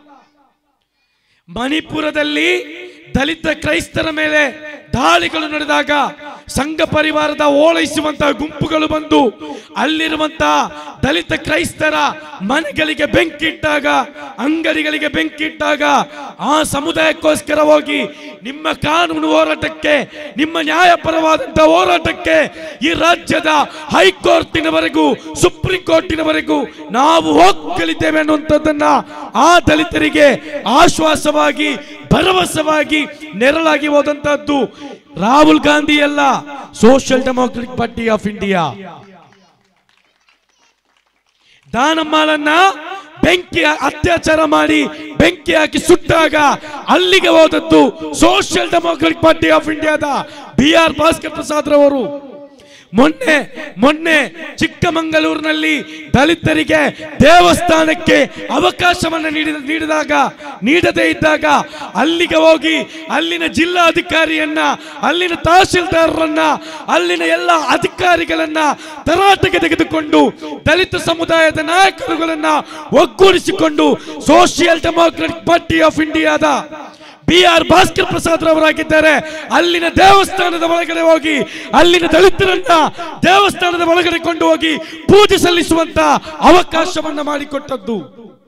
ಮಣಿಪುರದಲ್ಲಿ ದಲಿತ ಕ್ರೈಸ್ತರ ಮೇಲೆ ದಾಳಿಗಳು ನಡೆದಾಗ ಸಂಘ ಪರಿವಾರದ ಓಲೈಸುವಂತಹ ಗುಂಪುಗಳು ಬಂದು ಅಲ್ಲಿರುವಂತಹ ದಲಿತ ಕ್ರೈಸ್ತರ ಮನೆಗಳಿಗೆ ಬೆಂಕಿ ಇಟ್ಟಾಗ ಅಂಗಡಿಗಳಿಗೆ ಬೆಂಕಿ ಇಟ್ಟಾಗ ಆ ಸಮುದಾಯಕ್ಕೋಸ್ಕರ ಹೋಗಿ ನಿಮ್ಮ ಕಾನೂನು ಹೋರಾಟಕ್ಕೆ ನಿಮ್ಮ ನ್ಯಾಯಪರವಾದಂತಹ ಹೋರಾಟಕ್ಕೆ ಈ ರಾಜ್ಯದ ಹೈಕೋರ್ಟಿನವರೆಗೂ ಸುಪ್ರೀಂ ಕೋರ್ಟಿನವರೆಗೂ ನಾವು ಹೋಗಲಿದ್ದೇವೆ ಅನ್ನುವಂಥದ್ದನ್ನ ಆ ದಲಿತರಿಗೆ ಆಶ್ವಾಸವಾಗಿ ಭರವಸವಾಗಿ ನೆರಳಾಗಿ ಹೋದಂತಹದ್ದು ರಾಹುಲ್ ಗಾಂಧಿ ಅಲ್ಲ social democratic party of India ದಾನಮ್ಮಾಳನ್ನ ಬೆಂಕಿ ಅತ್ಯಾಚಾರ ಮಾಡಿ ಬೆಂಕಿ ಹಾಕಿ ಸುಟ್ಟಾಗ ಅಲ್ಲಿಗೆ ಹೋದದ್ದು ಸೋಷಿಯಲ್ ಡೆಮಾಕ್ರೆಟಿಕ್ ಪಾರ್ಟಿ ಆಫ್ ಇಂಡಿಯಾದ ಬಿ ಆರ್ ಭಾಸ್ಕರ್ ಪ್ರಸಾದ್ ರವರು ಮೊನ್ನೆ ಮೊನ್ನೆ ಚಿಕ್ಕಮಂಗಳೂರಿನಲ್ಲಿ ದಲಿತರಿಗೆ ದೇವಸ್ಥಾನಕ್ಕೆ ಅವಕಾಶವನ್ನು ನೀಡಿದ ನೀಡಿದಾಗ ನೀಡದೇ ಇದ್ದಾಗ ಅಲ್ಲಿಗೆ ಹೋಗಿ ಅಲ್ಲಿನ ಜಿಲ್ಲಾಧಿಕಾರಿಯನ್ನ ಅಲ್ಲಿನ ತಹಶೀಲ್ದಾರರನ್ನ ಅಲ್ಲಿನ ಎಲ್ಲ ಅಧಿಕಾರಿಗಳನ್ನ ತರಾಟೆಗೆ ತೆಗೆದುಕೊಂಡು ದಲಿತ ಸಮುದಾಯದ ನಾಯಕರುಗಳನ್ನ ಒಗ್ಗೂಡಿಸಿಕೊಂಡು ಸೋಷಿಯಲ್ ಡೆಮಾಕ್ರೆಟಿಕ್ ಪಾರ್ಟಿ ಆಫ್ ಇಂಡಿಯಾದ ಬಿ ಆರ್ ಭಾಸ್ಕರ್ ಪ್ರಸಾದ್ ರವರಾಗಿದ್ದಾರೆ ಅಲ್ಲಿನ ದೇವಸ್ಥಾನದ ಒಳಗಡೆ ಹೋಗಿ ಅಲ್ಲಿನ ದಲಿತರನ್ನ ದೇವಸ್ಥಾನದ ಒಳಗಡೆ ಕೊಂಡು ಹೋಗಿ ಪೂಜೆ ಸಲ್ಲಿಸುವಂತ ಅವಕಾಶವನ್ನ ಮಾಡಿಕೊಟ್ಟದ್ದು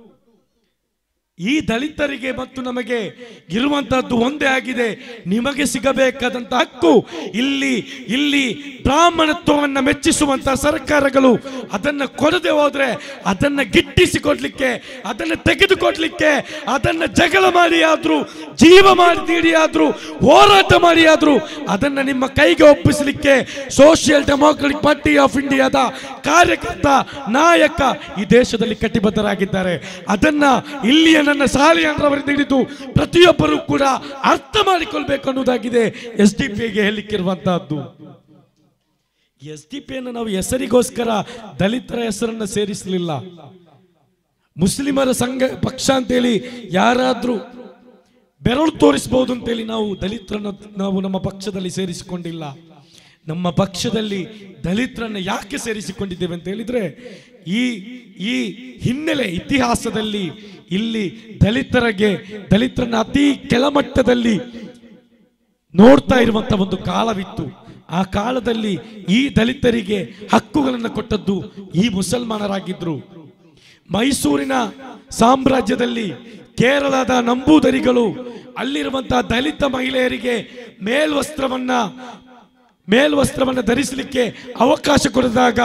ಈ ದಲಿತರಿಗೆ ಮತ್ತು ನಮಗೆ ಇರುವಂತಹದ್ದು ಒಂದೇ ಆಗಿದೆ ನಿಮಗೆ ಸಿಗಬೇಕಾದಂತ ಹಕ್ಕು ಇಲ್ಲಿ ಇಲ್ಲಿ ಬ್ರಾಹ್ಮಣತ್ವವನ್ನ ಮೆಚ್ಚಿಸುವಂತ ಸರ್ಕಾರಗಳು ಅದನ್ನ ಕೊಡದೆ ಹೋದ್ರೆ ಅದನ್ನ ಗಿಟ್ಟಿಸಿ ಕೊಡ್ಲಿಕ್ಕೆ ಅದನ್ನ ತೆಗೆದುಕೊಡ್ಲಿಕ್ಕೆ ಅದನ್ನ ಜಗಳ ಮಾಡಿ ಆದ್ರೂ ಜೀವ ಮಾಡಿ ನೀಡಿ ಆದ್ರೂ ಹೋರಾಟ ಮಾಡಿ ಆದ್ರೂ ಅದನ್ನ ನಿಮ್ಮ ಕೈಗೆ ಒಪ್ಪಿಸಲಿಕ್ಕೆ ಸೋಷಿಯಲ್ ಡೆಮಾಕ್ರೆಟಿಕ್ ಪಾರ್ಟಿ ಆಫ್ ಇಂಡಿಯಾದ ಕಾರ್ಯಕರ್ತ ನಾಯಕ ಈ ದೇಶದಲ್ಲಿ ಕಟಿಬದ್ಧರಾಗಿದ್ದಾರೆ ಅದನ್ನ ಇಲ್ಲಿಯ ನನ್ನ ಸಾಲಿಯನ್ರವರಿಂದ ಹಿಡಿದು ಪ್ರತಿಯೊಬ್ಬರು ಕೂಡ ಅರ್ಥ ಮಾಡಿಕೊಳ್ಬೇಕು ಅನ್ನೋದಾಗಿದೆ ಎಸ್ ಡಿ ಪಿಗೆ ಹೇಳಲಿಕ್ಕಿರುವಂತಹದ್ದು ಎಸ್ ಡಿ ಪಿಯನ್ನು ನಾವು ಹೆಸರಿಗೋಸ್ಕರ ದಲಿತರ ಹೆಸರನ್ನ ಸೇರಿಸಲಿಲ್ಲ ಮುಸ್ಲಿಮರ ಸಂಘ ಪಕ್ಷ ಅಂತೇಳಿ ಯಾರಾದ್ರೂ ಬೆರಳು ತೋರಿಸಬಹುದು ಅಂತೇಳಿ ನಾವು ದಲಿತರನ್ನು ನಾವು ನಮ್ಮ ಪಕ್ಷದಲ್ಲಿ ಸೇರಿಸಿಕೊಂಡಿಲ್ಲ ನಮ್ಮ ಪಕ್ಷದಲ್ಲಿ ದಲಿತರನ್ನ ಯಾಕೆ ಸೇರಿಸಿಕೊಂಡಿದ್ದೇವೆ ಅಂತ ಹೇಳಿದ್ರೆ ಈ ಈ ಹಿನ್ನೆಲೆ ಇತಿಹಾಸದಲ್ಲಿ ಇಲ್ಲಿ ದಲಿತರಿಗೆ ದಲಿತರನ್ನ ಅತಿ ಕೆಳಮಟ್ಟದಲ್ಲಿ ನೋಡ್ತಾ ಇರುವಂತ ಒಂದು ಕಾಲವಿತ್ತು ಆ ಕಾಲದಲ್ಲಿ ಈ ದಲಿತರಿಗೆ ಹಕ್ಕುಗಳನ್ನು ಕೊಟ್ಟದ್ದು ಈ ಮುಸಲ್ಮಾನರಾಗಿದ್ರು ಮೈಸೂರಿನ ಸಾಮ್ರಾಜ್ಯದಲ್ಲಿ ಕೇರಳದ ನಂಬೂದರಿಗಳು ಅಲ್ಲಿರುವಂತಹ ದಲಿತ ಮಹಿಳೆಯರಿಗೆ ಮೇಲ್ವಸ್ತ್ರವನ್ನ ಮೇಲ್ವಸ್ತ್ರವನ್ನ ಧರಿಸಲಿಕ್ಕೆ ಅವಕಾಶ ಕೊಡಿದಾಗ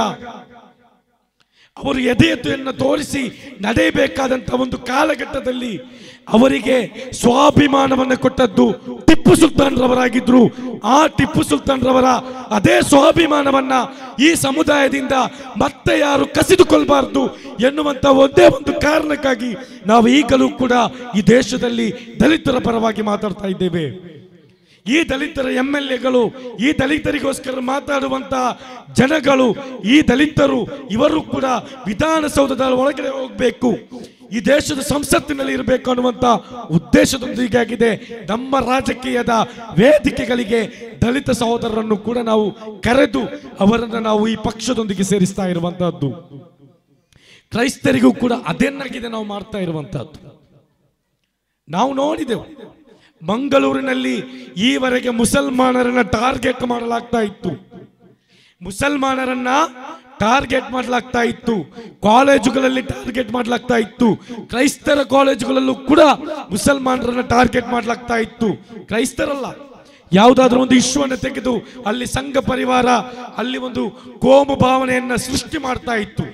ಅವರು ಎದೆಯತೆಯನ್ನು ತೋರಿಸಿ ನಡೆಯಬೇಕಾದಂತ ಒಂದು ಕಾಲಘಟ್ಟದಲ್ಲಿ ಅವರಿಗೆ ಸ್ವಾಭಿಮಾನವನ್ನು ಕೊಟ್ಟದ್ದು ಟಿಪ್ಪು ಸುಲ್ತಾನ್ ರವರಾಗಿದ್ರು ಆ ಟಿಪ್ಪು ಸುಲ್ತಾನ್ ರವರ ಅದೇ ಸ್ವಾಭಿಮಾನವನ್ನ ಈ ಸಮುದಾಯದಿಂದ ಮತ್ತೆ ಯಾರು ಕಸಿದುಕೊಳ್ಬಾರ್ದು ಎನ್ನುವಂತ ಒಂದೇ ಒಂದು ಕಾರಣಕ್ಕಾಗಿ ನಾವು ಈಗಲೂ ಕೂಡ ಈ ದೇಶದಲ್ಲಿ ದಲಿತರ ಪರವಾಗಿ ಮಾತಾಡ್ತಾ ಇದ್ದೇವೆ ಈ ದಲಿತರ ಎಂ ಎಲ್ ಎಗಳು ಈ ದಲಿತರಿಗೋಸ್ಕರ ಮಾತಾಡುವಂತ ಜನಗಳು ಈ ದಲಿತರು ಇವರು ಕೂಡ ವಿಧಾನಸೌಧದ ಒಳಗಡೆ ಹೋಗಬೇಕು ಈ ದೇಶದ ಸಂಸತ್ತಿನಲ್ಲಿ ಇರಬೇಕು ಅನ್ನುವಂತ ಉದ್ದೇಶದೊಂದಿಗಾಗಿದೆ ನಮ್ಮ ರಾಜಕೀಯದ ವೇದಿಕೆಗಳಿಗೆ ದಲಿತ ಸಹೋದರರನ್ನು ಕೂಡ ನಾವು ಕರೆದು ಅವರನ್ನು ನಾವು ಈ ಪಕ್ಷದೊಂದಿಗೆ ಸೇರಿಸ್ತಾ ಇರುವಂತಹದ್ದು ಕ್ರೈಸ್ತರಿಗೂ ಕೂಡ ಅದೇನಾಗಿದೆ ನಾವು ಮಾಡ್ತಾ ಇರುವಂತಹದ್ದು ನಾವು ನೋಡಿದೆವು ಮಂಗಳೂರಿನಲ್ಲಿ ಈವರೆಗೆ ಮುಸಲ್ಮಾನರನ್ನ ಟಾರ್ಗೆಟ್ ಮಾಡಲಾಗ್ತಾ ಇತ್ತು ಮುಸಲ್ಮಾನರನ್ನ ಟಾರ್ಗೆಟ್ ಮಾಡಲಾಗ್ತಾ ಇತ್ತು ಕಾಲೇಜುಗಳಲ್ಲಿ ಟಾರ್ಗೆಟ್ ಮಾಡಲಾಗ್ತಾ ಇತ್ತು ಕ್ರೈಸ್ತರ ಕಾಲೇಜುಗಳಲ್ಲೂ ಕೂಡ ಮುಸಲ್ಮಾನರನ್ನ ಟಾರ್ಗೆಟ್ ಮಾಡಲಾಗ್ತಾ ಇತ್ತು ಕ್ರೈಸ್ತರಲ್ಲ ಯಾವುದಾದ್ರೂ ಒಂದು ಇಶ್ವವನ್ನು ತೆಗೆದು ಅಲ್ಲಿ ಸಂಘ ಪರಿವಾರ ಅಲ್ಲಿ ಒಂದು ಕೋಮು ಭಾವನೆಯನ್ನ ಸೃಷ್ಟಿ ಮಾಡ್ತಾ ಇತ್ತು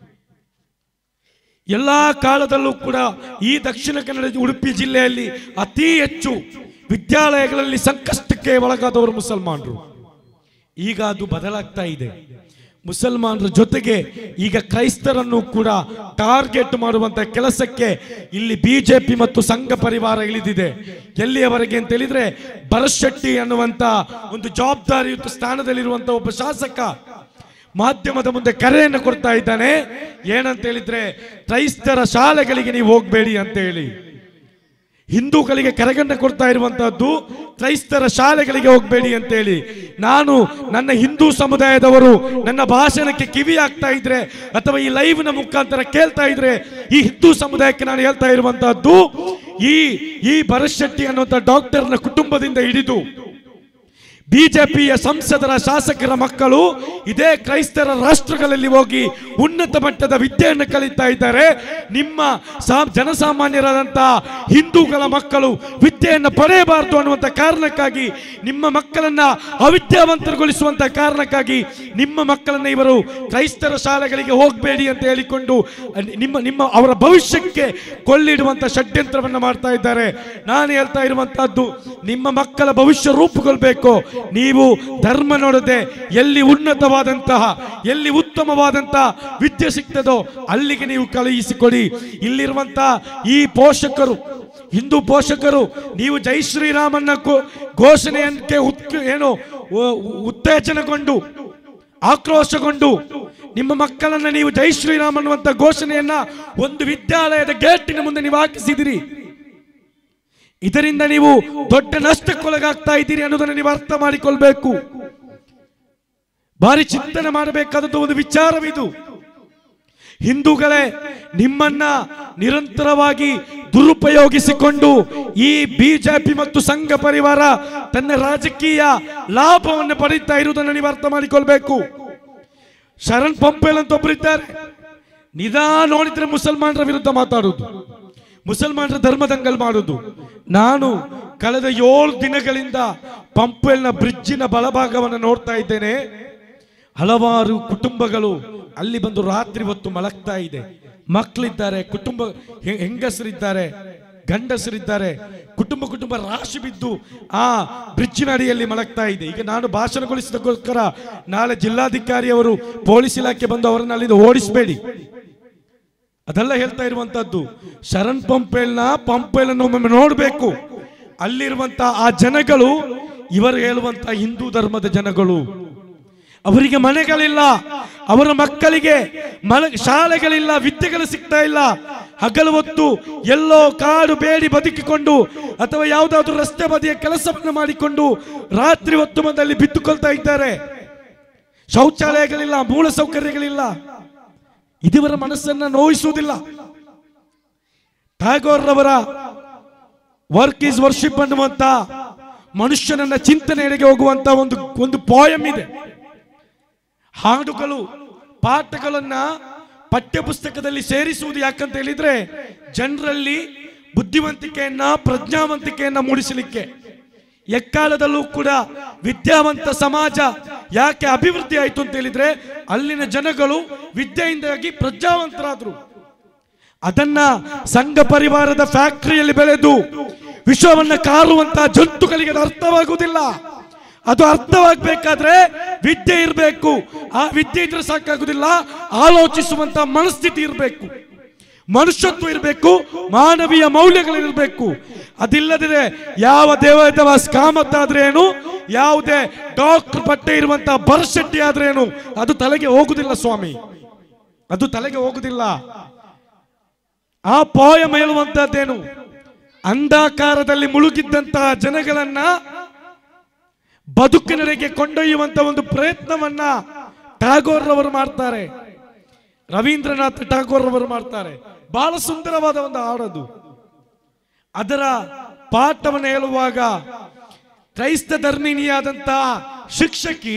ಎಲ್ಲಾ ಕಾಲದಲ್ಲೂ ಕೂಡ ಈ ದಕ್ಷಿಣ ಕನ್ನಡ ಉಡುಪಿ ಜಿಲ್ಲೆಯಲ್ಲಿ ಅತಿ ಹೆಚ್ಚು ವಿದ್ಯಾಲಯಗಳಲ್ಲಿ ಸಂಕಷ್ಟಕ್ಕೆ ಒಳಗಾದವರು ಮುಸಲ್ಮಾನರು ಈಗ ಅದು ಬದಲಾಗ್ತಾ ಇದೆ ಮುಸಲ್ಮಾನರ ಜೊತೆಗೆ ಈಗ ಕ್ರೈಸ್ತರನ್ನು ಕೂಡ ಟಾರ್ಗೆಟ್ ಮಾಡುವಂತ ಕೆಲಸಕ್ಕೆ ಇಲ್ಲಿ ಬಿಜೆಪಿ ಮತ್ತು ಸಂಘ ಪರಿವಾರ ಇಳಿದಿದೆ ಎಲ್ಲಿಯವರೆಗೆ ಅಂತ ಹೇಳಿದ್ರೆ ಭರತ್ ಅನ್ನುವಂತ ಒಂದು ಜವಾಬ್ದಾರಿಯುತ ಸ್ಥಾನದಲ್ಲಿರುವಂತ ಒಬ್ಬ ಶಾಸಕ ಮಾಧ್ಯಮದ ಮುಂದೆ ಕರೆಯನ್ನು ಕೊಡ್ತಾ ಇದ್ದಾನೆ ಏನಂತ ಹೇಳಿದ್ರೆ ಕ್ರೈಸ್ತರ ಶಾಲೆಗಳಿಗೆ ನೀವು ಹೋಗ್ಬೇಡಿ ಅಂತ ಹೇಳಿ ಹಿಂದೂಗಳಿಗೆ ಕರೆಗಣ್ಣ ಕೊಡ್ತಾ ಇರುವಂತಹದ್ದು ಕ್ರೈಸ್ತರ ಶಾಲೆಗಳಿಗೆ ಹೋಗಬೇಡಿ ಅಂತ ಹೇಳಿ ನಾನು ನನ್ನ ಹಿಂದೂ ಸಮುದಾಯದವರು ನನ್ನ ಭಾಷಣಕ್ಕೆ ಕಿವಿ ಆಗ್ತಾ ಇದ್ರೆ ಅಥವಾ ಈ ಲೈವ್ ನ ಮುಖಾಂತರ ಕೇಳ್ತಾ ಇದ್ರೆ ಈ ಹಿಂದೂ ಸಮುದಾಯಕ್ಕೆ ನಾನು ಹೇಳ್ತಾ ಇರುವಂತಹದ್ದು ಈ ಈ ಭರತ್ ಶೆಟ್ಟಿ ಅನ್ನುವಂಥ ಡಾಕ್ಟರ್ನ ಕುಟುಂಬದಿಂದ ಹಿಡಿದು ಬಿಜೆಪಿಯ ಸಂಸದರ ಶಾಸಕರ ಮಕ್ಕಳು ಇದೇ ಕ್ರೈಸ್ತರ ರಾಷ್ಟ್ರಗಳಲ್ಲಿ ಹೋಗಿ ಉನ್ನತ ಮಟ್ಟದ ವಿದ್ಯೆಯನ್ನು ಕಲಿತಾ ಇದ್ದಾರೆ ನಿಮ್ಮ ಸಾ- ಜನಸಾಮಾನ್ಯರಾದಂತಹ ಹಿಂದೂಗಳ ಮಕ್ಕಳು ವಿದ್ಯೆಯನ್ನು ಪಡೆಯಬಾರದು ಅನ್ನುವಂಥ ಕಾರಣಕ್ಕಾಗಿ ನಿಮ್ಮ ಮಕ್ಕಳನ್ನ ಅವಿದ್ಯಾವಂತರುಗೊಳಿಸುವಂತ ಕಾರಣಕ್ಕಾಗಿ ನಿಮ್ಮ ಮಕ್ಕಳನ್ನ ಇವರು ಕ್ರೈಸ್ತರ ಶಾಲೆಗಳಿಗೆ ಹೋಗಬೇಡಿ ಅಂತ ಹೇಳಿಕೊಂಡು ನಿಮ್ಮ ನಿಮ್ಮ ಅವರ ಭವಿಷ್ಯಕ್ಕೆ ಕೊಳ್ಳಿಡುವಂತ ಷಡ್ಯಂತ್ರವನ್ನ ಮಾಡ್ತಾ ಇದ್ದಾರೆ ನಾನು ಹೇಳ್ತಾ ಇರುವಂತಹದ್ದು ನಿಮ್ಮ ಮಕ್ಕಳ ಭವಿಷ್ಯ ರೂಪುಗೊಳ್ಬೇಕು ನೀವು ಧರ್ಮ ನೋಡದೆ ಎಲ್ಲಿ ಉನ್ನತವಾದಂತಹ ಎಲ್ಲಿ ಉತ್ತಮವಾದಂತಹ ವಿದ್ಯೆ ಸಿಗ್ತದೋ ಅಲ್ಲಿಗೆ ನೀವು ಕಳುಹಿಸಿಕೊಡಿ ಇಲ್ಲಿರುವಂತಹ ಈ ಪೋಷಕರು ಹಿಂದೂ ಪೋಷಕರು ನೀವು ಜೈ ಶ್ರೀರಾಮನ್ನ ಘೋ- ಘೋಷಣೆಯಂತೆ ಉತ್ ಏನು ಉ- ಉತ್ತೇಜನಗೊಂಡು ಆಕ್ರೋಶಗೊಂಡು ನಿಮ್ಮ ಮಕ್ಕಳನ್ನ ನೀವು ಜೈ ಶ್ರೀರಾಮ್ ಅನ್ನುವಂತ ಘೋಷಣೆಯನ್ನ ಒಂದು ವಿದ್ಯಾಲಯದ ಗೇಟಿನ ಮುಂದೆ ನೀವು ಹಾಕಿಸಿದಿರಿ ಇದರಿಂದ ನೀವು ದೊಡ್ಡ ನಷ್ಟಕ್ಕೊಳಗಾಗ್ತಾ ಇದ್ದೀರಿ ಅನ್ನೋದನ್ನು ನೀವು ಅರ್ಥ ಮಾಡಿಕೊಳ್ಬೇಕು ಭಾರಿ ಚಿಂತನೆ ಮಾಡಬೇಕಾದದ್ದು ಒಂದು ವಿಚಾರವಿದು ಹಿಂದೂಗಳೇ ನಿಮ್ಮನ್ನ ನಿರಂತರವಾಗಿ ದುರುಪಯೋಗಿಸಿಕೊಂಡು ಈ ಬಿಜೆಪಿ ಮತ್ತು ಸಂಘ ಪರಿವಾರ ತನ್ನ ರಾಜಕೀಯ ಲಾಭವನ್ನು ಪಡೀತಾ ಇರುವುದನ್ನು ನೀವು ಅರ್ಥ ಮಾಡಿಕೊಳ್ಬೇಕು ಶರಣ್ ಪಂಪೇಲ್ ಅಂತ ಒಬ್ಬರಿದ್ದಾರೆ ನಿಧಾನ ನೋಡಿದ್ರೆ ಮುಸಲ್ಮಾನರ ವಿರುದ್ಧ ಮಾತಾಡುವುದು ಮುಸಲ್ಮಾನರ ಧರ್ಮದಂಗಲ್ ಮಾಡುವುದು ನಾನು ಕಳೆದ ಏಳು ದಿನಗಳಿಂದ ಪಂಪೇಲ್ನ ಬ್ರಿಡ್ಜಿನ ಬಲಭಾಗವನ್ನು ನೋಡ್ತಾ ಇದ್ದೇನೆ ಹಲವಾರು ಕುಟುಂಬಗಳು ಅಲ್ಲಿ ಬಂದು ರಾತ್ರಿ ಹೊತ್ತು ಮಲಗ್ತಾ ಇದೆ ಮಕ್ಕಳಿದ್ದಾರೆ ಕುಟುಂಬ ಹೆ- ಹೆಂಗಸರಿದ್ದಾರೆ ಗಂಡಸರಿದ್ದಾರೆ ಕುಟುಂಬ ಕುಟುಂಬ ರಾಶಿ ಬಿದ್ದು ಆ ಬ್ರಿಡ್ಜಿನ ಅಡಿಯಲ್ಲಿ ಮಲಗ್ತಾ ಇದೆ ಈಗ ನಾನು ಭಾಷಣಗೊಳಿಸಿದಕ್ಕೋಸ್ಕರ ನಾಳೆ ಜಿಲ್ಲಾಧಿಕಾರಿಯವರು ಪೊಲೀಸ್ ಇಲಾಖೆ ಬಂದು ಅವರನ್ನು ಅಲ್ಲಿಂದ ಓಡಿಸಬೇಡಿ ಅದೆಲ್ಲ ಹೇಳ್ತಾ ಇರುವಂತದ್ದು ಶರಣ್ ಪಂಪೇಲ್ನ ಪಂಪೇಲನ್ನು ಒಮ್ಮೊಮ್ಮೆ ನೋಡಬೇಕು ಅಲ್ಲಿರುವಂತ ಆ ಜನಗಳು ಇವರು ಹೇಳುವಂತ ಹಿಂದೂ ಧರ್ಮದ ಜನಗಳು ಅವರಿಗೆ ಮನೆಗಳಿಲ್ಲ ಅವರ ಮಕ್ಕಳಿಗೆ ಮಲ ಶಾಲೆಗಳಿಲ್ಲ ವಿದ್ಯೆಗಳು ಸಿಗ್ತಾ ಇಲ್ಲ ಹಗಲು ಹೊತ್ತು ಎಲ್ಲೋ ಕಾಡು ಬೇಡಿ ಬದುಕಿಕೊಂಡು ಅಥವಾ ಯಾವುದಾದ್ರೂ ರಸ್ತೆ ಬದಿಯ ಕೆಲಸವನ್ನು ಮಾಡಿಕೊಂಡು ರಾತ್ರಿ ಹೊತ್ತು ಬಂದಲ್ಲಿ ಬಿತ್ತುಕೊಳ್ತಾ ಇದ್ದಾರೆ ಶೌಚಾಲಯಗಳಿಲ್ಲ ಮೂಲ ಸೌಕರ್ಯಗಳಿಲ್ಲ ಇದುವರ ಮನಸ್ಸನ್ನ ನೋಯಿಸುವುದಿಲ್ಲ ಟ್ಯಾಗೋರ್ ರವರ ವರ್ಕ್ ಈಸ್ ವರ್ಷಿಪ್ ಅನ್ನುವಂತ ಮನುಷ್ಯನನ್ನ ಚಿಂತನೆಯಡೆಗೆ ಹೋಗುವಂತ ಒಂದು ಒಂದು ಪೋಯಂ ಇದೆ ಹಾಡುಗಳು ಪಾಠಗಳನ್ನ ಪಠ್ಯ ಪುಸ್ತಕದಲ್ಲಿ ಸೇರಿಸುವುದು ಯಾಕಂತ ಹೇಳಿದ್ರೆ ಜನರಲ್ಲಿ ಬುದ್ಧಿವಂತಿಕೆಯನ್ನ ಪ್ರಜ್ಞಾವಂತಿಕೆಯನ್ನ ಮೂಡಿಸಲಿಕ್ಕೆ ಎಕ್ಕಾಲದಲ್ಲೂ ಕೂಡ ವಿದ್ಯಾವಂತ ಸಮಾಜ ಯಾಕೆ ಅಭಿವೃದ್ಧಿ ಆಯಿತು ಅಂತ ಹೇಳಿದ್ರೆ ಅಲ್ಲಿನ ಜನಗಳು ವಿದ್ಯೆಯಿಂದಾಗಿ ಪ್ರಜ್ಞಾವಂತರಾದ್ರು ಅದನ್ನ ಸಂಘ ಪರಿವಾರದ ಫ್ಯಾಕ್ಟರಿಯಲ್ಲಿ ಬೆಳೆದು ವಿಶ್ವವನ್ನ ಕಾರುವಂತಹ ಜಂತುಗಳಿಗೆ ಅದು ಅರ್ಥವಾಗುವುದಿಲ್ಲ ಅದು ಅರ್ಥವಾಗಬೇಕಾದ್ರೆ ವಿದ್ಯೆ ಇರಬೇಕು ಆ ವಿದ್ಯೆ ಇದ್ರೆ ಸಾಕಾಗುದಿಲ್ಲ ಆಲೋಚಿಸುವಂತ ಮನಸ್ಥಿತಿ ಇರಬೇಕು ಮನುಷ್ಯತ್ವ ಇರಬೇಕು ಮಾನವೀಯ ಮೌಲ್ಯಗಳಿರಬೇಕು ಅದಿಲ್ಲದಿದ್ರೆ ಯಾವ ದೇವದೇವ ಕಾಮತ್ ಆದ್ರೆ ಏನು ಯಾವುದೇ ಡಾಕ್ಟರ್ ಪಟ್ಟೆ ಇರುವಂತಹ ಬರಶೆಟ್ಟಿ ಆದ್ರೆ ಏನು ಅದು ತಲೆಗೆ ಹೋಗುದಿಲ್ಲ ಸ್ವಾಮಿ ಅದು ತಲೆಗೆ ಹೋಗುದಿಲ್ಲ ಆ ಪೋಯಂ ಹೇಳುವಂತದ್ದೇನು ಅಂಧಾಕಾರದಲ್ಲಿ ಮುಳುಗಿದ್ದಂತಹ ಜನಗಳನ್ನ ಬದುಕಿನಡೆಗೆ ಕೊಂಡೊಯ್ಯುವಂತ ಒಂದು ಪ್ರಯತ್ನವನ್ನ ಟ್ಯಾಗೋರ್ ರವರು ಮಾಡ್ತಾರೆ ರವೀಂದ್ರನಾಥ್ ಠಾಗೋರ್ ರವರು ಮಾಡ್ತಾರೆ ಬಹಳ ಸುಂದರವಾದ ಒಂದು ಹಾಡದು ಅದರ ಪಾಠವನ್ನು ಹೇಳುವಾಗ ಕ್ರೈಸ್ತ ಧರ್ಮಿಣಿಯಾದಂತಹ ಶಿಕ್ಷಕಿ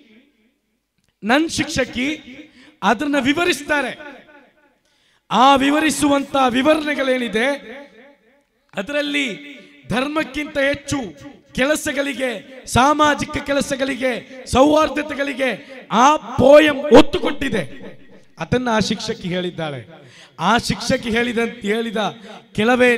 ನನ್ ಶಿಕ್ಷಕಿ ಅದನ್ನ ವಿವರಿಸ್ತಾರೆ ಆ ವಿವರಿಸುವಂತ ವಿವರಣೆಗಳೇನಿದೆ ಅದರಲ್ಲಿ ಧರ್ಮಕ್ಕಿಂತ ಹೆಚ್ಚು ಕೆಲಸಗಳಿಗೆ ಸಾಮಾಜಿಕ ಕೆಲಸಗಳಿಗೆ ಸೌಹಾರ್ದತೆಗಳಿಗೆ ಆ ಪೋಯಂ ಒತ್ತು ಕೊಟ್ಟಿದೆ ಅದನ್ನ ಆ ಶಿಕ್ಷಕಿ ಹೇಳಿದ್ದಾಳೆ ಆ ಶಿಕ್ಷಕಿ ಹೇಳಿದ ಹೇಳಿದ ಕೆಲವೇ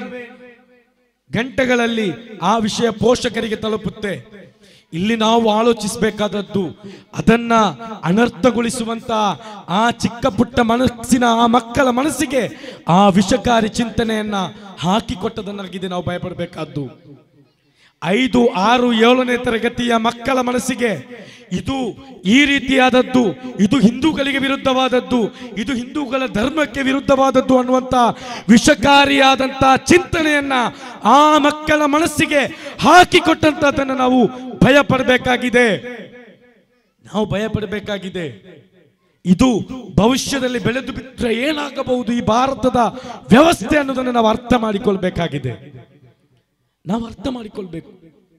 ಗಂಟೆಗಳಲ್ಲಿ ಆ ವಿಷಯ ಪೋಷಕರಿಗೆ ತಲುಪುತ್ತೆ ಇಲ್ಲಿ ನಾವು ಆಲೋಚಿಸಬೇಕಾದದ್ದು ಅದನ್ನ ಅನರ್ಥಗೊಳಿಸುವಂತ ಆ ಚಿಕ್ಕ ಪುಟ್ಟ ಮನಸ್ಸಿನ ಆ ಮಕ್ಕಳ ಮನಸ್ಸಿಗೆ ಆ ವಿಷಕಾರಿ ಚಿಂತನೆಯನ್ನ ಹಾಕಿಕೊಟ್ಟದನ್ನಾಗಿದೆ ನಾವು ಭಯಪಡಬೇಕಾದ್ದು ಐದು ಆರು ಏಳನೇ ತರಗತಿಯ ಮಕ್ಕಳ ಮನಸ್ಸಿಗೆ ಇದು ಈ ರೀತಿಯಾದದ್ದು ಇದು ಹಿಂದೂಗಳಿಗೆ ವಿರುದ್ಧವಾದದ್ದು ಇದು ಹಿಂದೂಗಳ ಧರ್ಮಕ್ಕೆ ವಿರುದ್ಧವಾದದ್ದು ಅನ್ನುವಂತ ವಿಷಕಾರಿಯಾದಂತ ಚಿಂತನೆಯನ್ನ ಆ ಮಕ್ಕಳ ಮನಸ್ಸಿಗೆ ಹಾಕಿಕೊಟ್ಟಂತದನ್ನು ನಾವು ಭಯ ಪಡಬೇಕಾಗಿದೆ ನಾವು ಭಯ ಪಡಬೇಕಾಗಿದೆ ಇದು ಭವಿಷ್ಯದಲ್ಲಿ ಬೆಳೆದು ಬಿಟ್ಟರೆ ಏನಾಗಬಹುದು ಈ ಭಾರತದ ವ್ಯವಸ್ಥೆ ಅನ್ನೋದನ್ನು ನಾವು ಅರ್ಥ ಮಾಡಿಕೊಳ್ಬೇಕಾಗಿದೆ ನಾವು ಅರ್ಥ ಮಾಡಿಕೊಳ್ಬೇಕು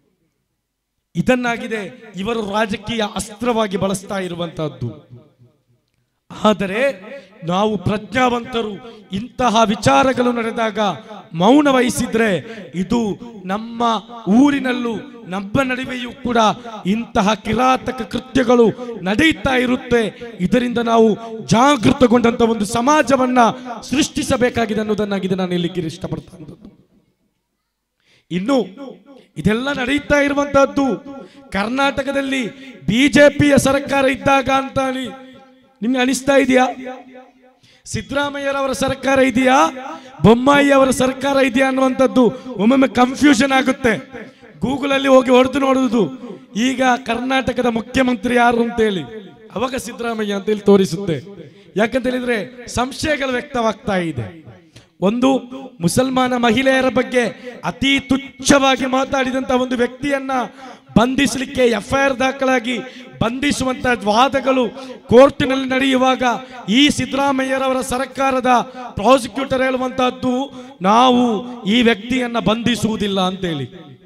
ಇದನ್ನಾಗಿದೆ ಇವರು ರಾಜಕೀಯ ಅಸ್ತ್ರವಾಗಿ ಬಳಸ್ತಾ ಇರುವಂತಹದ್ದು ಆದರೆ ನಾವು ಪ್ರಜ್ಞಾವಂತರು ಇಂತಹ ವಿಚಾರಗಳು ನಡೆದಾಗ ಮೌನ ವಹಿಸಿದ್ರೆ ಇದು ನಮ್ಮ ಊರಿನಲ್ಲೂ ನಮ್ಮ ನಡುವೆಯೂ ಕೂಡ ಇಂತಹ ಕಿರಾತಕ ಕೃತ್ಯಗಳು ನಡೆಯುತ್ತಾ ಇರುತ್ತೆ ಇದರಿಂದ ನಾವು ಜಾಗೃತಗೊಂಡಂತ ಒಂದು ಸಮಾಜವನ್ನ ಸೃಷ್ಟಿಸಬೇಕಾಗಿದೆ ಅನ್ನೋದನ್ನಾಗಿದೆ ನಾನು ಇಲ್ಲಿ ಇಷ್ಟಪಡ್ತಾ ಇರೋದು ಇನ್ನು ಇದೆಲ್ಲ ನಡೆಯುತ್ತಾ ಇರುವಂತಹದ್ದು ಕರ್ನಾಟಕದಲ್ಲಿ ಬಿಜೆಪಿಯ ಸರ್ಕಾರ ಇದ್ದಾಗ ಅಂತ ಹೇಳಿ ನಿಮ್ಗೆ ಅನಿಸ್ತಾ ಇದೆಯಾ ಸಿದ್ದರಾಮಯ್ಯರವರ ಸರ್ಕಾರ ಇದೆಯಾ ಬೊಮ್ಮಾಯಿ ಅವರ ಸರ್ಕಾರ ಇದೆಯಾ ಅನ್ನುವಂಥದ್ದು ಒಮ್ಮೊಮ್ಮೆ ಕನ್ಫ್ಯೂಷನ್ ಆಗುತ್ತೆ ಗೂಗಲ್ ಅಲ್ಲಿ ಹೋಗಿ ಹೊಡೆದು ನೋಡುವುದು ಈಗ ಕರ್ನಾಟಕದ ಮುಖ್ಯಮಂತ್ರಿ ಯಾರು ಅಂತ ಹೇಳಿ ಅವಾಗ ಸಿದ್ದರಾಮಯ್ಯ ಅಂತ ಹೇಳಿ ತೋರಿಸುತ್ತೆ ಯಾಕಂತ ಹೇಳಿದ್ರೆ ಸಂಶಯಗಳು ವ್ಯಕ್ತವಾಗ್ತಾ ಇದೆ ಒಂದು ಮುಸಲ್ಮಾನ ಮಹಿಳೆಯರ ಬಗ್ಗೆ ಅತಿ ತುಚ್ಛವಾಗಿ ಮಾತಾಡಿದಂತ ಒಂದು ವ್ಯಕ್ತಿಯನ್ನ ಬಂಧಿಸಲಿಕ್ಕೆ ಎಫ್ಐಆರ್ ದಾಖಲಾಗಿ ಬಂಧಿಸುವಂತ ವಾದಗಳು ಕೋರ್ಟಿನಲ್ಲಿ ನಡೆಯುವಾಗ ಈ ಸಿದ್ದರಾಮಯ್ಯರವರ ಸರ್ಕಾರದ ಪ್ರಾಸಿಕ್ಯೂಟರ್ ಹೇಳುವಂತಹದ್ದು ನಾವು ಈ ವ್ಯಕ್ತಿಯನ್ನ ಬಂಧಿಸುವುದಿಲ್ಲ ಅಂತೇಳಿ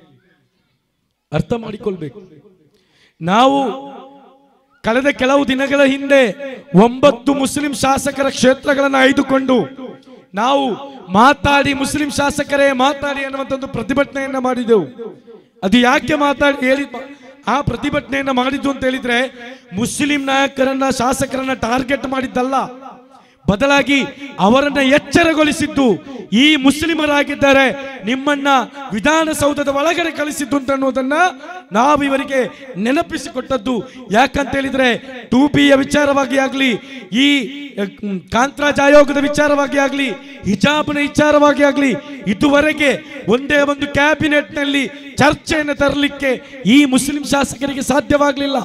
ಅರ್ಥ ಮಾಡಿಕೊಳ್ಬೇಕು ನಾವು ಕಳೆದ ಕೆಲವು ದಿನಗಳ ಹಿಂದೆ ಒಂಬತ್ತು ಮುಸ್ಲಿಂ ಶಾಸಕರ ಕ್ಷೇತ್ರಗಳನ್ನು ಆಯ್ದುಕೊಂಡು ನಾವು ಮಾತಾಡಿ ಮುಸ್ಲಿಂ ಶಾಸಕರೇ ಮಾತಾಡಿ ಅನ್ನುವಂಥ ಒಂದು ಪ್ರತಿಭಟನೆಯನ್ನ ಮಾಡಿದೆವು ಅದು ಯಾಕೆ ಮಾತಾಡಿ ಹೇಳಿ ಆ ಪ್ರತಿಭಟನೆಯನ್ನ ಮಾಡಿದ್ದು ಅಂತ ಹೇಳಿದ್ರೆ ಮುಸ್ಲಿಂ ನಾಯಕರನ್ನ ಶಾಸಕರನ್ನ ಟಾರ್ಗೆಟ್ ಮಾಡಿದ್ದಲ್ಲ ಬದಲಾಗಿ ಅವರನ್ನ ಎಚ್ಚರಗೊಳಿಸಿದ್ದು ಈ ಮುಸ್ಲಿಮರಾಗಿದ್ದಾರೆ ನಿಮ್ಮನ್ನ ವಿಧಾನಸೌಧದ ಒಳಗಡೆ ಕಳಿಸಿದ್ದು ಅಂತ ಅನ್ನೋದನ್ನ ನಾವು ಇವರಿಗೆ ನೆನಪಿಸಿಕೊಟ್ಟದ್ದು ಯಾಕಂತ ಹೇಳಿದ್ರೆ ಟೂ ಪಿಯ ವಿಚಾರವಾಗಿ ಆಗಲಿ ಈ ಅಹ್, ಕಾಂತರಾಜ್ ಆಯೋಗದ ವಿಚಾರವಾಗಿ ಆಗಲಿ ಹಿಜಾಬ್ನ ವಿಚಾರವಾಗಿ ಆಗಲಿ ಇದುವರೆಗೆ ಒಂದೇ ಒಂದು ಕ್ಯಾಬಿನೆಟ್ ನಲ್ಲಿ ಚರ್ಚೆಯನ್ನು ತರಲಿಕ್ಕೆ ಈ ಮುಸ್ಲಿಂ ಶಾಸಕರಿಗೆ ಸಾಧ್ಯವಾಗಲಿಲ್ಲ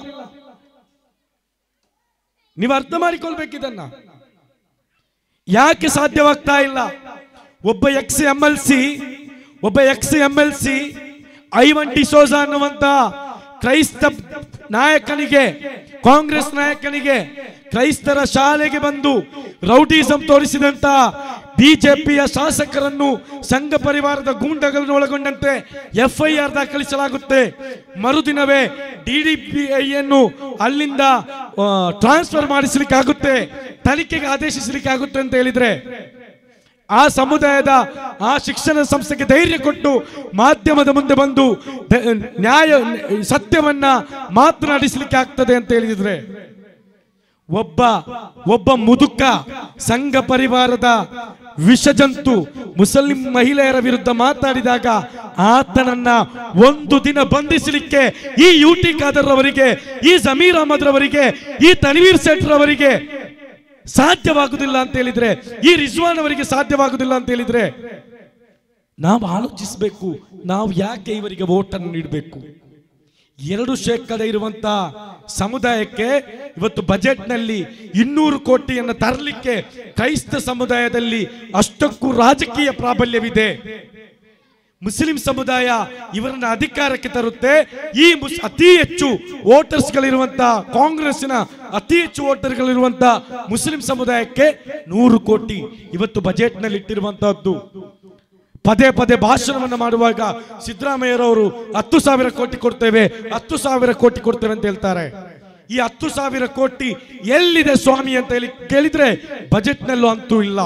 ನೀವು ಅರ್ಥ ಮಾಡಿಕೊಳ್ಬೇಕಿದನ್ನ ಯಾಕೆ ಸಾಧ್ಯವಾಗ್ತಾ ಇಲ್ಲ ಒಬ್ಬ ಎಕ್ಸ್ ಎಂ ಎಲ್ ಸಿ ಒಬ್ಬ ex M L C Ivan D'Souza ಅನ್ನುವಂತ ಕ್ರೈಸ್ತ ನಾಯಕನಿಗೆ ಕಾಂಗ್ರೆಸ್ ನಾಯಕನಿಗೆ ಕ್ರೈಸ್ತರ ಶಾಲೆಗೆ ಬಂದು ರೌಡಿಸಂ ತೋರಿಸಿದಂತ ಬಿಜೆಪಿಯ ಶಾಸಕರನ್ನು ಸಂಘ ಪರಿವಾರದ ಗೂಂಡಗಳನ್ನು ಒಳಗೊಂಡಂತೆ ಎಫ್ಐಆರ್ ದಾಖಲಿಸಲಾಗುತ್ತೆ ಮರುದಿನವೇ ಡಿಡಿಪಿಐಯನ್ನು ಅಲ್ಲಿಂದ ಟ್ರಾನ್ಸ್ಫರ್ ಮಾಡಿಸಲಿಕ್ಕಾಗುತ್ತೆ ತನಿಖೆಗೆ ಆದೇಶಿಸಲಿಕ್ಕೆ ಆಗುತ್ತೆ ಅಂತ ಹೇಳಿದ್ರೆ ಆ ಸಮುದಾಯದ ಆ ಶಿಕ್ಷಣ ಸಂಸ್ಥೆಗೆ ಧೈರ್ಯ ಕೊಟ್ಟು ಮಾಧ್ಯಮದ ಮುಂದೆ ಬಂದು ದ- ನ್ಯಾಯ ಸತ್ಯವನ್ನ ಮಾತನಾಡಿಸಲಿಕ್ಕೆ ಆಗ್ತದೆ ಅಂತ ಹೇಳಿದ್ರೆ ಒಬ್ಬ ಒಬ್ಬ ಮುದುಕ ಸಂಘ ಪರಿವಾರದ ವಿಷಜಂತು ಮುಸಲಿಂ ಮಹಿಳೆಯರ ವಿರುದ್ಧ ಮಾತಾಡಿದಾಗ ಆತನನ್ನ ಒಂದು ದಿನ ಬಂಧಿಸಲಿಕ್ಕೆ ಈ ಯು ಟಿ ಖಾದರ್ ರವರಿಗೆ ಈ ಜಮೀರ್ ಅಹಮದ್ ರವರಿಗೆ ಈ ತನ್ವೀರ್ ಸೇಠ್ ರವರಿಗೆ ಸಾಧ್ಯವಾಗುವುದಿಲ್ಲ ಅಂತ ಹೇಳಿದ್ರೆ ಈ ರಿಜ್ವಾನ್ ಅವರಿಗೆ ಸಾಧ್ಯವಾಗುವುದಿಲ್ಲ ಅಂತ ಹೇಳಿದ್ರೆ ನಾವು ಆಲೋಚಿಸಬೇಕು ನಾವು ಯಾಕೆ ಇವರಿಗೆ ವೋಟನ್ನು ನೀಡಬೇಕು ಎರಡು ಶೇಕಡ ಇರುವಂತ ಸಮುದಾಯಕ್ಕೆ ಇವತ್ತು ಬಜೆಟ್ನಲ್ಲಿ ಇನ್ನೂರು ಕೋಟಿಯನ್ನು ತರಲಿಕ್ಕೆ ಕ್ರೈಸ್ತ ಸಮುದಾಯದಲ್ಲಿ ಅಷ್ಟಕ್ಕೂ ರಾಜಕೀಯ ಪ್ರಾಬಲ್ಯವಿದೆ ಮುಸ್ಲಿಂ ಸಮುದಾಯ ಇವರನ್ನ ಅಧಿಕಾರಕ್ಕೆ ತರುತ್ತೆ ಈ ಮುಸ್ ಅತಿ ಹೆಚ್ಚು ವೋಟರ್ಸ್ಗಳಿರುವಂತ ಕಾಂಗ್ರೆಸ್ಸಿನ ಅತಿ ಹೆಚ್ಚು ವೋಟರ್ಗಳಿರುವಂತ ಮುಸ್ಲಿಂ ಸಮುದಾಯಕ್ಕೆ ನೂರು ಕೋಟಿ ಇವತ್ತು ಬಜೆಟ್ನಲ್ಲಿ ಇಟ್ಟಿರುವಂತಹದ್ದು ಪದೇ ಪದೇ ಭಾಷಣವನ್ನು ಮಾಡುವಾಗ ಸಿದ್ದರಾಮಯ್ಯರವರು ಹತ್ತು ಸಾವಿರ ಕೋಟಿ ಕೊಡ್ತೇವೆ ಹತ್ತು ಸಾವಿರ ಕೋಟಿ ಕೊಡ್ತೇವೆ ಅಂತ ಹೇಳ್ತಾರೆ ಈ ಹತ್ತು ಸಾವಿರ ಕೋಟಿ ಎಲ್ಲಿದೆ ಸ್ವಾಮಿ ಅಂತ ಹೇಳಿ ಕೇಳಿದ್ರೆ ಬಜೆಟ್ನಲ್ಲೂ ಅಂತೂ ಇಲ್ಲ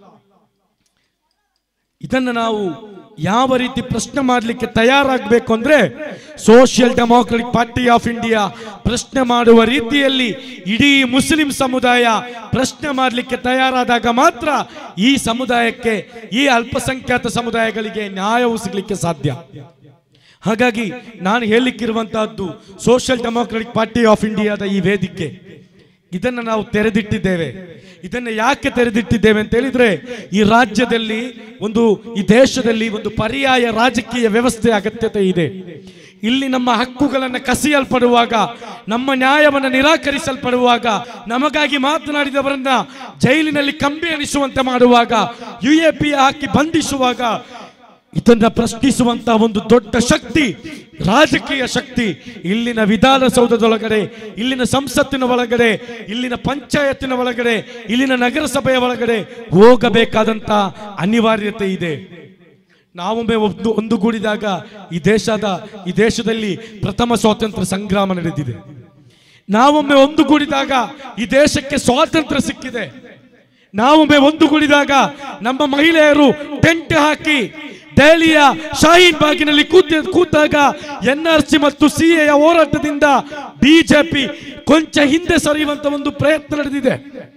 ಇದನ್ನು ನಾವು ಯಾವ ರೀತಿ ಪ್ರಶ್ನೆ ಮಾಡಲಿಕ್ಕೆ ತಯಾರಾಗಬೇಕು ಅಂದ್ರೆ social democratic party of India ಪ್ರಶ್ನೆ ಮಾಡುವ ರೀತಿಯಲ್ಲಿ ಇಡೀ ಮುಸ್ಲಿಂ ಸಮುದಾಯ ಪ್ರಶ್ನೆ ಮಾಡಲಿಕ್ಕೆ ತಯಾರಾದಾಗ ಮಾತ್ರ ಈ ಸಮುದಾಯಕ್ಕೆ ಈ ಅಲ್ಪಸಂಖ್ಯಾತ ಸಮುದಾಯಗಳಿಗೆ ನ್ಯಾಯವು ಸಿಗಲಿಕ್ಕೆ ಸಾಧ್ಯ ಹಾಗಾಗಿ ನಾನು ಹೇಳಲಿಕ್ಕಿರುವಂತಹದ್ದು ಸೋಷಿಯಲ್ ಡೆಮೋಕ್ರೆಟಿಕ್ ಪಾರ್ಟಿ ಆಫ್ ಇಂಡಿಯಾದ ಈ ವೇದಿಕೆ ಇದನ್ನು ನಾವು ತೆರೆದಿಟ್ಟಿದ್ದೇವೆ ಇದನ್ನು ಯಾಕೆ ತೆರೆದಿಟ್ಟಿದ್ದೇವೆ ಅಂತ ಹೇಳಿದ್ರೆ ಈ ರಾಜ್ಯದಲ್ಲಿ ಒಂದು ಈ ದೇಶದಲ್ಲಿ ಒಂದು ಪರ್ಯಾಯ ರಾಜಕೀಯ ವ್ಯವಸ್ಥೆ ಅಗತ್ಯತೆ ಇದೆ ಇಲ್ಲಿ ನಮ್ಮ ಹಕ್ಕುಗಳನ್ನು ಕಸಿಯಲ್ಪಡುವಾಗ ನಮ್ಮ ನ್ಯಾಯವನ್ನು ನಿರಾಕರಿಸಲ್ಪಡುವಾಗ ನಮಗಾಗಿ ಮಾತನಾಡಿದವರನ್ನ ಜೈಲಿನಲ್ಲಿ ಕಂಬಿ ಎಣಿಸುವಂತೆ ಮಾಡುವಾಗ ಯು ಎ ಪಿ ಹಾಕಿ ಬಂಧಿಸುವಾಗ ಇದನ್ನ ಪ್ರಶ್ನಿಸುವಂತಹ ಒಂದು ದೊಡ್ಡ ಶಕ್ತಿ ರಾಜಕೀಯ ಶಕ್ತಿ ಇಲ್ಲಿನ ವಿಧಾನಸೌಧದೊಳಗಡೆ ಇಲ್ಲಿನ ಸಂಸತ್ತಿನ ಒಳಗಡೆ ಇಲ್ಲಿನ ಪಂಚಾಯತಿನ ಒಳಗಡೆ ಇಲ್ಲಿನ ನಗರಸಭೆಯ ಒಳಗಡೆ ಹೋಗಬೇಕಾದಂತ ಅನಿವಾರ್ಯತೆ ಇದೆ ನಾವೊಮ್ಮೆ ಒಂದು ಒಂದುಗೂಡಿದಾಗ ಈ ದೇಶದ ಈ ದೇಶದಲ್ಲಿ ಪ್ರಥಮ ಸ್ವಾತಂತ್ರ್ಯ ಸಂಗ್ರಾಮ ನಡೆದಿದೆ ನಾವೊಮ್ಮೆ ಒಂದುಗೂಡಿದಾಗ ಈ ದೇಶಕ್ಕೆ ಸ್ವಾತಂತ್ರ್ಯ ಸಿಕ್ಕಿದೆ ನಾವೊಮ್ಮೆ ಒಂದುಗೂಡಿದಾಗ ನಮ್ಮ ಮಹಿಳೆಯರು ಟೆಂಟ್ ಹಾಕಿ ದೆಹಲಿಯ ಶಾಹೀನ್ ಬಾಗಿನಲ್ಲಿ ಕೂತ ಕೂತಾಗ ಎನ್ ಆರ್ ಸಿ ಮತ್ತು ಸಿ ಎ ಹೋರಾಟದಿಂದ ಬಿಜೆಪಿ ಕೊಂಚ ಹಿಂದೆ ಸರಿಯುವಂತ ಒಂದು ಪ್ರಯತ್ನ ನಡೆದಿದೆ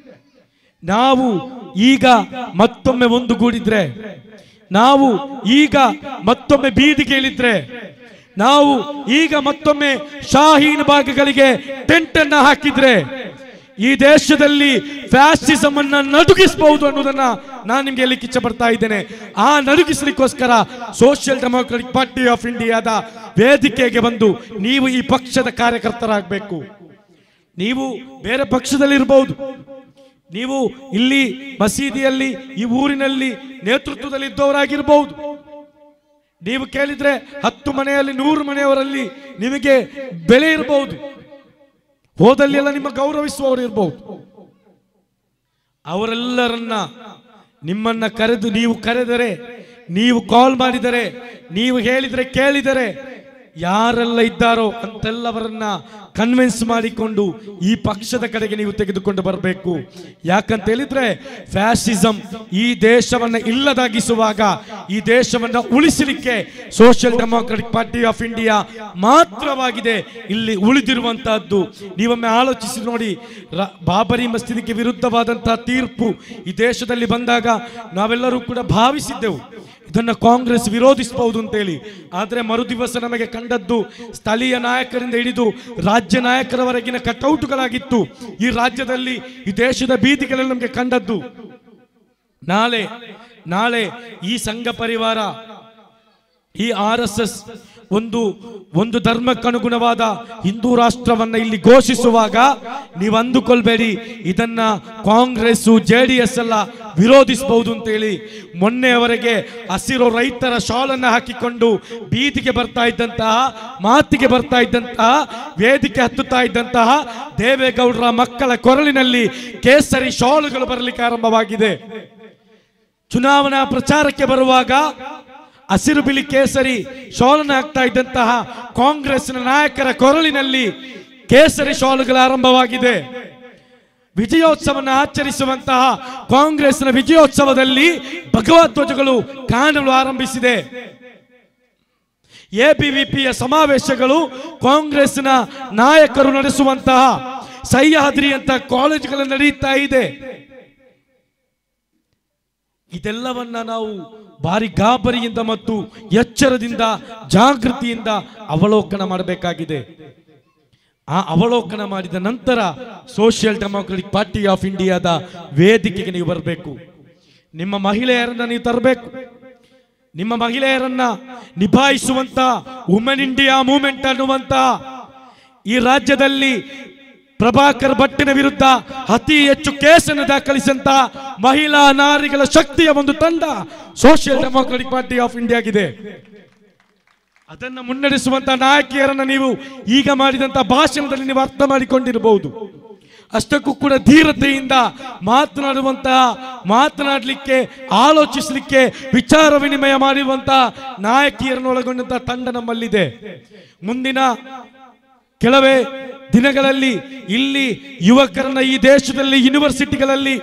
ನಾವು ಈಗ ಮತ್ತೊಮ್ಮೆ ಒಂದುಗೂಡಿದ್ರೆ ನಾವು ಈಗ ಮತ್ತೊಮ್ಮೆ ಬೀದಿಗೆ ಇಳಿದ್ರೆ ನಾವು ಈಗ ಮತ್ತೊಮ್ಮೆ ಶಾಹೀನ್ ಭಾಗಗಳಿಗೆ ಟೆಂಟ್ ಅನ್ನ ಹಾಕಿದ್ರೆ ಈ ದೇಶದಲ್ಲಿ ಫ್ಯಾಸಿಸಮ್ ಅನ್ನ ನಡುಗಿಸಬಹುದು ಅನ್ನೋದನ್ನ ನಾನು ನಿಮ್ಗೆ ಹೇಳಲಿಕ್ಕೆ ಇಚ್ಛೆ ಪಡ್ತಾ ಇದ್ದೇನೆ ಆ ನಡುಗಿಸಲಿಕ್ಕೋಸ್ಕರ ಸೋಷಿಯಲ್ ಡೆಮೋಕ್ರೆಟಿಕ್ ಪಾರ್ಟಿ ಆಫ್ ಇಂಡಿಯಾದ ವೇದಿಕೆಗೆ ಬಂದು ನೀವು ಈ ಪಕ್ಷದ ಕಾರ್ಯಕರ್ತರಾಗಬೇಕು ನೀವು ಬೇರೆ ಪಕ್ಷದಲ್ಲಿ ಇರಬಹುದು ನೀವು ಇಲ್ಲಿ ಮಸೀದಿಯಲ್ಲಿ ಈ ಊರಿನಲ್ಲಿ ನೇತೃತ್ವದಲ್ಲಿ ಇದ್ದವರಾಗಿರ್ಬಹುದು ನೀವು ಕೇಳಿದ್ರೆ ಹತ್ತು ಮನೆಯಲ್ಲಿ ನೂರು ಮನೆಯವರಲ್ಲಿ ನಿಮಗೆ ಬೆಲೆ ಇರಬಹುದು ಹೋದಲ್ಲಿ ಎಲ್ಲ ನಿಮ್ಮ ಗೌರವಿಸುವವರು ಇರಬಹುದು ಅವರೆಲ್ಲರನ್ನ ನಿಮ್ಮನ್ನ ಕರೆದು ನೀವು ಕರೆದರೆ ನೀವು ಕಾಲ್ ಮಾಡಿದರೆ ನೀವು ಹೇಳಿದರೆ ಕೇಳಿದರೆ ಯಾರೆಲ್ಲ ಇದ್ದಾರೋ ಅಂತೆಲ್ಲವರನ್ನ ಕನ್ವಿನ್ಸ್ ಮಾಡಿಕೊಂಡು ಈ ಪಕ್ಷದ ಕಡೆಗೆ ನೀವು ತೆಗೆದುಕೊಂಡು ಬರಬೇಕು ಯಾಕಂತ ಹೇಳಿದ್ರೆ ಫ್ಯಾಸಿಸಂ ಈ ದೇಶವನ್ನ ಇಲ್ಲದಾಗಿಸುವಾಗ ಈ ದೇಶವನ್ನ ಉಳಿಸಲಿಕ್ಕೆ social democratic party of India ಮಾತ್ರವಾಗಿದೆ ಇಲ್ಲಿ ಉಳಿದಿರುವಂತಹದ್ದು ನೀವೊಮ್ಮೆ ಆಲೋಚಿಸಿ ನೋಡಿ ರ- ಬಾಬರಿ ಮಸೀದಿಗೆ ವಿರುದ್ಧವಾದಂತಹ ತೀರ್ಪು ಈ ದೇಶದಲ್ಲಿ ಬಂದಾಗ ನಾವೆಲ್ಲರೂ ಕೂಡ ಭಾವಿಸಿದ್ದೆವು ಇದನ್ನ ಕಾಂಗ್ರೆಸ್ ವಿರೋಧಿಸಬಹುದು ಅಂತೇಳಿ ಆದರೆ ಮರುದಿವಸ ನಮಗೆ ಕಂಡದ್ದು ಸ್ಥಳೀಯ ನಾಯಕರಿಂದ ಹಿಡಿದು ರಾಜ್ಯ ನಾಯಕರವರೆಗಿನ ಕಟೌಟ್ಗಳಾಗಿತ್ತು ಈ ರಾಜ್ಯದಲ್ಲಿ ಈ ದೇಶದ ಬೀದಿಗಳಲ್ಲಿ ನಮಗೆ ಕಂಡದ್ದು ನಾಳೆ ನಾಳೆ ಈ ಸಂಘ ಪರಿವಾರ ಈ ಆರ್ ಎಸ್ ಎಸ್ ಒಂದು ಒಂದು ಧರ್ಮಕ್ಕನುಗುಣವಾದ ಹಿಂದೂ ರಾಷ್ಟ್ರವನ್ನ ಇಲ್ಲಿ ಘೋಷಿಸುವಾಗ ನೀವು ಅಂದುಕೊಳ್ಬೇಡಿ ಇದನ್ನ ಕಾಂಗ್ರೆಸ್ ಜೆ ಡಿ ಎಸ್ ಎಲ್ಲ ವಿರೋಧಿಸಬಹುದು ಅಂತೇಳಿ ಮೊನ್ನೆಯವರೆಗೆ ಹಸಿರು ರೈತರ ಶಾಲನ್ನು ಹಾಕಿಕೊಂಡು ಬೀದಿಗೆ ಬರ್ತಾ ಇದ್ದಂತಹ ಮಾತಿಗೆ ಬರ್ತಾ ಇದ್ದಂತಹ ವೇದಿಕೆ ಹತ್ತುತ್ತಾ ಇದ್ದಂತಹ ದೇವೇಗೌಡರ ಮಕ್ಕಳ ಕೊರಳಿನಲ್ಲಿ ಕೇಸರಿ ಶಾಲುಗಳು ಬರಲಿಕ್ಕೆ ಆರಂಭವಾಗಿದೆ ಚುನಾವಣಾ ಪ್ರಚಾರಕ್ಕೆ ಬರುವಾಗ ಹಸಿರು ಬಿಳಿ ಕೇಸರಿ ಶಾಲನ್ನು ಹಾಕ್ತಾ ಇದ್ದಂತಹ ಕಾಂಗ್ರೆಸ್ನ ನಾಯಕರ ಕೊರಳಿನಲ್ಲಿ ಕೇಸರಿ ಶಾಲುಗಳ ಆರಂಭವಾಗಿದೆ ವಿಜಯೋತ್ಸವವನ್ನು ಆಚರಿಸುವಂತಹ ಕಾಂಗ್ರೆಸ್ನ ವಿಜಯೋತ್ಸವದಲ್ಲಿ ಭಗವಧ್ವಜಗಳು ಕಾಣಲು ಆರಂಭಿಸಿದೆ ಎಬಿವಿಪಿಯ ಸಮಾವೇಶಗಳು ಕಾಂಗ್ರೆಸ್ನ ನಾಯಕರು ನಡೆಸುವಂತಹ ಸಹ್ಯಾದ್ರಿ ಅಂತ ಕಾಲೇಜುಗಳು ನಡೀತಾ ಇದೆ ಇದೆಲ್ಲವನ್ನ ನಾವು ಭಾರಿ ಗಾಬರಿಯಿಂದ ಮತ್ತು ಎಚ್ಚರದಿಂದ ಜಾಗೃತಿಯಿಂದ ಅವಲೋಕನ ಮಾಡಬೇಕಾಗಿದೆ ಆ ಅವಲೋಕನ ಮಾಡಿದ ನಂತರ ಸೋಷಿಯಲ್ ಡೆಮೋಕ್ರೆಟಿಕ್ ಪಾರ್ಟಿ ಆಫ್ ಇಂಡಿಯಾದ ವೇದಿಕೆಗೆ ನೀವು ಬರಬೇಕು ನಿಮ್ಮ ಮಹಿಳೆಯರನ್ನ ನೀವು ತರಬೇಕು ನಿಮ್ಮ ಮಹಿಳೆಯರನ್ನ ನಿಭಾಯಿಸುವಂತ ವುಮೆನ್ ಇಂಡಿಯಾ ಮೂವ್ಮೆಂಟ್ ಅನ್ನುವಂತ ಈ ರಾಜ್ಯದಲ್ಲಿ ಪ್ರಭಾಕರ್ ಭಟ್ಟಿನ ವಿರುದ್ಧ ಅತಿ ಹೆಚ್ಚು ಕೇಸನ್ನು ದಾಖಲಿಸಿದಂತ ಮಹಿಳಾ ನಾರಿಗಳ ಶಕ್ತಿಯ ಒಂದು ತಂಡ ಸೋಷಿಯಲ್ ಡೆಮೋಕ್ರೆಟಿಕ್ ಪಾರ್ಟಿ ಆಫ್ ಇಂಡಿಯಾಗಿದೆ ಅದನ್ನ ಮುನ್ನಡೆಸುವಂತ ನಾಯಕಿಯರನ್ನ ನೀವು ಈಗ ಮಾಡಿದಂತ ಭಾಷಣದಲ್ಲಿ ನೀವು ಅರ್ಥ ಮಾಡಿಕೊಂಡಿರಬಹುದು ಅಷ್ಟಕ್ಕೂ ಕೂಡ ಧೀರತೆಯಿಂದ ಮಾತನಾಡುವಂತಹ ಮಾತನಾಡಲಿಕ್ಕೆ ಆಲೋಚಿಸಲಿಕ್ಕೆ ವಿಚಾರ ವಿನಿಮಯ ಮಾಡಿರುವಂತಹ ನಾಯಕಿಯರನ್ನು ಒಳಗೊಂಡಂತಹ ತಂಡ ನಮ್ಮಲ್ಲಿದೆ ಮುಂದಿನ ಕೆಲವೇ ದಿನಗಳಲ್ಲಿ ಇಲ್ಲಿ ಯುವಕರನ್ನ ಈ ದೇಶದಲ್ಲಿ ಯೂನಿವರ್ಸಿಟಿಗಳಲ್ಲಿ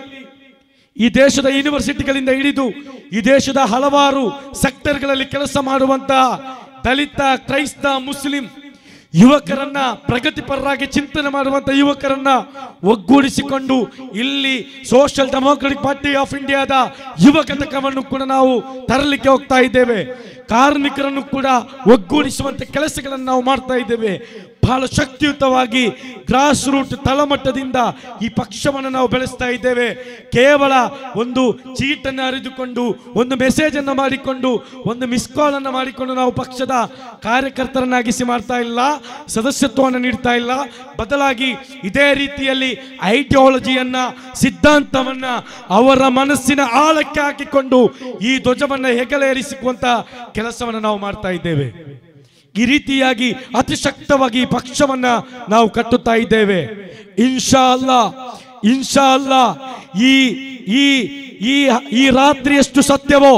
ಈ ದೇಶದ ಯೂನಿವರ್ಸಿಟಿಗಳಿಂದ ಹಿಡಿದು ಈ ದೇಶದ ಹಲವಾರು ಸೆಕ್ಟರ್ಗಳಲ್ಲಿ ಕೆಲಸ ಮಾಡುವಂತಹ ದಲಿತ ಕ್ರೈಸ್ತ ಮುಸ್ಲಿಂ ಯುವಕರನ್ನ ಪ್ರಗತಿಪರರಾಗಿ ಚಿಂತನೆ ಮಾಡುವಂತ ಯುವಕರನ್ನ ಒಗ್ಗೂಡಿಸಿಕೊಂಡು ಇಲ್ಲಿ ಸೋಷಿಯಲ್ ಡೆಮೋಕ್ರೆಟಿಕ್ ಪಾರ್ಟಿ ಆಫ್ ಇಂಡಿಯಾದ ಯುವ ಘಟಕವನ್ನು ಕೂಡ ನಾವು ತರಲಿಕ್ಕೆ ಹೋಗ್ತಾ ಇದ್ದೇವೆ ಕಾರ್ಮಿಕರನ್ನು ಕೂಡ ಒಗ್ಗೂಡಿಸುವಂತ ಕೆಲಸಗಳನ್ನು ನಾವು ಮಾಡ್ತಾ ಇದ್ದೇವೆ ಬಹಳ ಶಕ್ತಿಯುತವಾಗಿ ಗ್ರಾಸ್ ರೂಟ್ ತಳಮಟ್ಟದಿಂದ ಈ ಪಕ್ಷವನ್ನು ನಾವು ಬೆಳೆಸ್ತಾ ಇದ್ದೇವೆ ಕೇವಲ ಒಂದು ಚೀಟನ್ನು ಅರಿದುಕೊಂಡು ಒಂದು ಮೆಸೇಜ್ ಅನ್ನು ಮಾಡಿಕೊಂಡು ಒಂದು ಮಿಸ್ ಕಾಲ್ ಅನ್ನು ಮಾಡಿಕೊಂಡು ನಾವು ಪಕ್ಷದ ಕಾರ್ಯಕರ್ತರನ್ನಾಗಿಸಿ ಮಾಡ್ತಾ ಇಲ್ಲ ಸದಸ್ಯತ್ವವನ್ನು ನೀಡ್ತಾ ಇಲ್ಲ ಬದಲಾಗಿ ಇದೇ ರೀತಿಯಲ್ಲಿ ಐಡಿಯಾಲಜಿಯನ್ನ ಸಿದ್ಧಾಂತವನ್ನ ಅವರ ಮನಸ್ಸಿನ ಆಳಕ್ಕೆ ಹಾಕಿಕೊಂಡು ಈ ಧ್ವಜವನ್ನ ಹೆಗಲೇರಿಸಿಸುವಂತ ಕೆಲಸವನ್ನು ನಾವು ಮಾಡ್ತಾ ಇದ್ದೇವೆ ಈ ರೀತಿಯಾಗಿ ಅತಿ ಶಕ್ತವಾಗಿ ಈ ಪಕ್ಷವನ್ನ ನಾವು ಕಟ್ಟುತ್ತಾ ಇದ್ದೇವೆ ಇನ್ಶಾ ಅಲ್ಲಾ ಇನ್ಶಾ ಅಲ್ಲಾ ಈ ಈ ಈ ಈ ರಾತ್ರಿ ಎಷ್ಟು ಸತ್ಯವೋ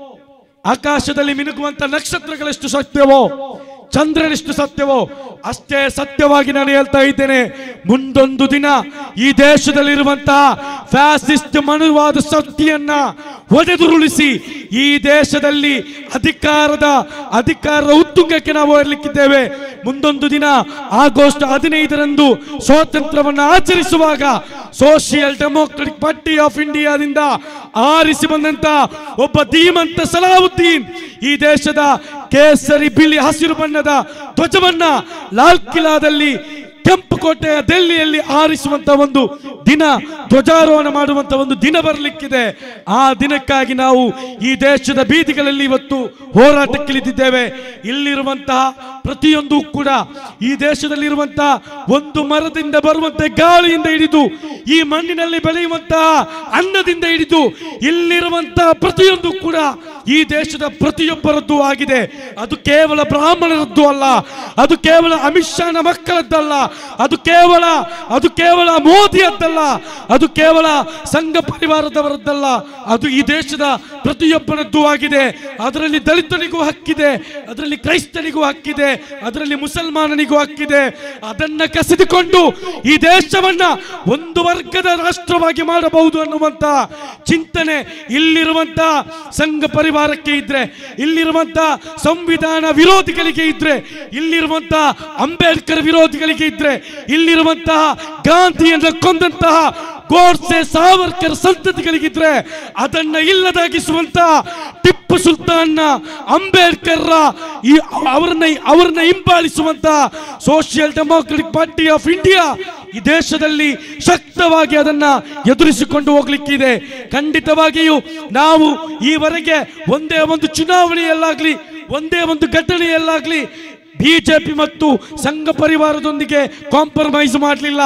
ಆಕಾಶದಲ್ಲಿ ಮಿನುಗುವಂತ ನಕ್ಷತ್ರಗಳೆಷ್ಟು ಸತ್ಯವೋ ಚಂದ್ರನೆಷ್ಟು ಸತ್ಯವೋ ಅಷ್ಟೇ ಸತ್ಯವಾಗಿ ನಾನು ಹೇಳ್ತಾ ಇದ್ದೇನೆ ಮುಂದೊಂದು ದಿನ ಈ ದೇಶದಲ್ಲಿರುವಂತಹ ಫ್ಯಾಸಿಸ್ಟ್ ಮನುವಾದ ಶಕ್ತಿಯನ್ನ ಒಡೆದುರುಳಿಸಿ ಈ ದೇಶದಲ್ಲಿ ಅಧಿಕಾರದ ಅಧಿಕಾರದ ಉತ್ತುಂಗಕ್ಕೆ ನಾವು ಏರ್ಲಿಕ್ಕಿದ್ದೇವೆ ಮುಂದೊಂದು ದಿನ ಆಗಸ್ಟ್ ಹದಿನೈದರಂದು ಸ್ವಾತಂತ್ರ್ಯವನ್ನು ಆಚರಿಸುವಾಗ ಸೋಷಿಯಲ್ ಡೆಮೋಕ್ರೆಟಿಕ್ ಪಾರ್ಟಿ ಆಫ್ ಇಂಡಿಯಾದಿಂದ ಆರಿಸಿ ಬಂದಂತ ಒಬ್ಬ ಧೀಮಂತ ಸಲಾವುದ್ದೀನ್ ಈ ದೇಶದ ಕೇಸರಿ ಬಿಳಿ ಹಸಿರು ಬಣ್ಣದ ಧ್ವಜವನ್ನ ಲಾಲ್ ಕಿಲಾದಲ್ಲಿ ಕೆಂಪು ಕೋಟೆಯ ದೆಹಲಿಯಲ್ಲಿ ಆರಿಸುವಂತ ಒಂದು ದಿನ ಧ್ವಜಾರೋಹಣ ಮಾಡುವಂತ ಒಂದು ದಿನ ಬರಲಿಕ್ಕಿದೆ ಆ ದಿನಕ್ಕಾಗಿ ನಾವು ಈ ದೇಶದ ಬೀದಿಗಳಲ್ಲಿ ಇವತ್ತು ಹೋರಾಟಕ್ಕಿಳಿದಿದ್ದೇವೆ ಇಲ್ಲಿರುವಂತಹ ಪ್ರತಿಯೊಂದು ಕೂಡ ಈ ದೇಶದಲ್ಲಿರುವಂತಹ ಒಂದು ಮರದಿಂದ ಬರುವಂತ ಗಾಳಿಯಿಂದ ಹಿಡಿದು ಈ ಮಣ್ಣಿನಲ್ಲಿ ಬೆಳೆಯುವಂತಹ ಅನ್ನದಿಂದ ಹಿಡಿದು ಇಲ್ಲಿರುವಂತಹ ಪ್ರತಿಯೊಂದು ಕೂಡ ಈ ದೇಶದ ಪ್ರತಿಯೊಬ್ಬರದ್ದು ಆಗಿದೆ ಅದು ಕೇವಲ ಬ್ರಾಹ್ಮಣರದ್ದು ಅಲ್ಲ ಅದು ಕೇವಲ ಅಮಿತ್ ಶಾನ ಮಕ್ಕಳದ್ದಲ್ಲ ಅದು ಕೇವಲ ಅದು ಕೇವಲ ಮೋದಿಯದ್ದಲ್ಲ ಅದು ಕೇವಲ ಸಂಘ ಪರಿವಾರದವರದ್ದಲ್ಲ ಅದು ಈ ದೇಶದ ಪ್ರತಿಯೊಬ್ಬರದ್ದು ಆಗಿದೆ ಅದರಲ್ಲಿ ದಲಿತನಿಗೂ ಹಕ್ಕಿದೆ ಅದರಲ್ಲಿ ಕ್ರೈಸ್ತನಿಗೂ ಹಕ್ಕಿದೆ ಅದರಲ್ಲಿ ಮುಸಲ್ಮಾನನಿಗೂ ಹಕ್ಕಿದೆ ಅದನ್ನ ಕಸಿದುಕೊಂಡು ಈ ದೇಶವನ್ನ ಒಂದು ವರ್ಗದ ರಾಷ್ಟ್ರವಾಗಿ ಮಾಡಬಹುದು ಅನ್ನುವಂತ ಚಿಂತನೆ ಇಲ್ಲಿರುವಂತ ಸಂಘ ಪರಿವಾರಕ್ಕೆ ಇದ್ರೆ ಇಲ್ಲಿರುವಂತ ಸಂವಿಧಾನ ವಿರೋಧಿಗಳಿಗೆ ಇದ್ರೆ ಇಲ್ಲಿರುವಂತ ಅಂಬೇಡ್ಕರ್ ವಿರೋಧಿಗಳಿಗೆ ಇದ್ರೆ ಇಲ್ಲಿರುವಂತಹ ಗಾಂಧಿಯನ್ನು ಕೊಂದಂತಹ ಗೋಡ್ಸೆ ಸಾವರ್ಕರ್ ಸಂತತಿಗಳಿಗಿದ್ರೆ ಅದನ್ನ ಇಲ್ಲದಾಗಿಸುವಂತ ಟಿಪ್ಪು ಸುಲ್ತಾನ್ನ ಅಂಬೇಡ್ಕರ್ ಈ ಅವರನ್ನ ಅವರನ್ನ ಹಿಂಬಾಲಿಸುವಂತ social democratic party of India ಈ ದೇಶದಲ್ಲಿ ಶಕ್ತವಾಗಿ ಅದನ್ನ ಎದುರಿಸಿಕೊಂಡು ಹೋಗ್ಲಿಕ್ಕಿದೆ ಖಂಡಿತವಾಗಿಯೂ ನಾವು ಈವರೆಗೆ ಒಂದೇ ಒಂದು ಚುನಾವಣೆಯಲ್ಲಾಗ್ಲಿ ಒಂದೇ ಒಂದು ಘಟನೆಯಲ್ಲಾಗ್ಲಿ ಬಿಜೆಪಿ ಮತ್ತು ಸಂಘ ಪರಿವಾರದೊಂದಿಗೆ ಕಾಂಪ್ರಮೈಸ್ ಮಾಡಲಿಲ್ಲ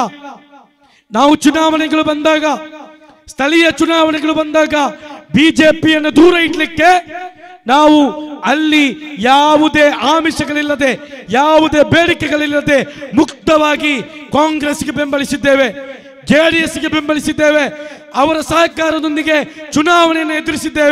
ನಾವು ಚುನಾವಣೆಗಳು ಬಂದಾಗ ಸ್ಥಳೀಯ ಚುನಾವಣೆಗಳು ಬಂದಾಗ ಬಿಜೆಪಿಯನ್ನು ದೂರ ಇಡ್ಲಿಕ್ಕೆ ನಾವು ಅಲ್ಲಿ ಯಾವುದೇ ಆಮಿಷಗಳಿಲ್ಲದೆ ಯಾವುದೇ ಬೇಡಿಕೆಗಳಿಲ್ಲದೆ ಮುಕ್ತವಾಗಿ ಕಾಂಗ್ರೆಸ್ಗೆ ಬೆಂಬಲಿಸಿದ್ದೇವೆ ಜೆಡಿಎಸ್ಗೆ ಬೆಂಬಲಿಸಿದ್ದೇವೆ ಅವರ ಸಹಕಾರದೊಂದಿಗೆ ಚುನಾವಣೆಯನ್ನು ಎದುರಿಸಿದ್ದೇವೆ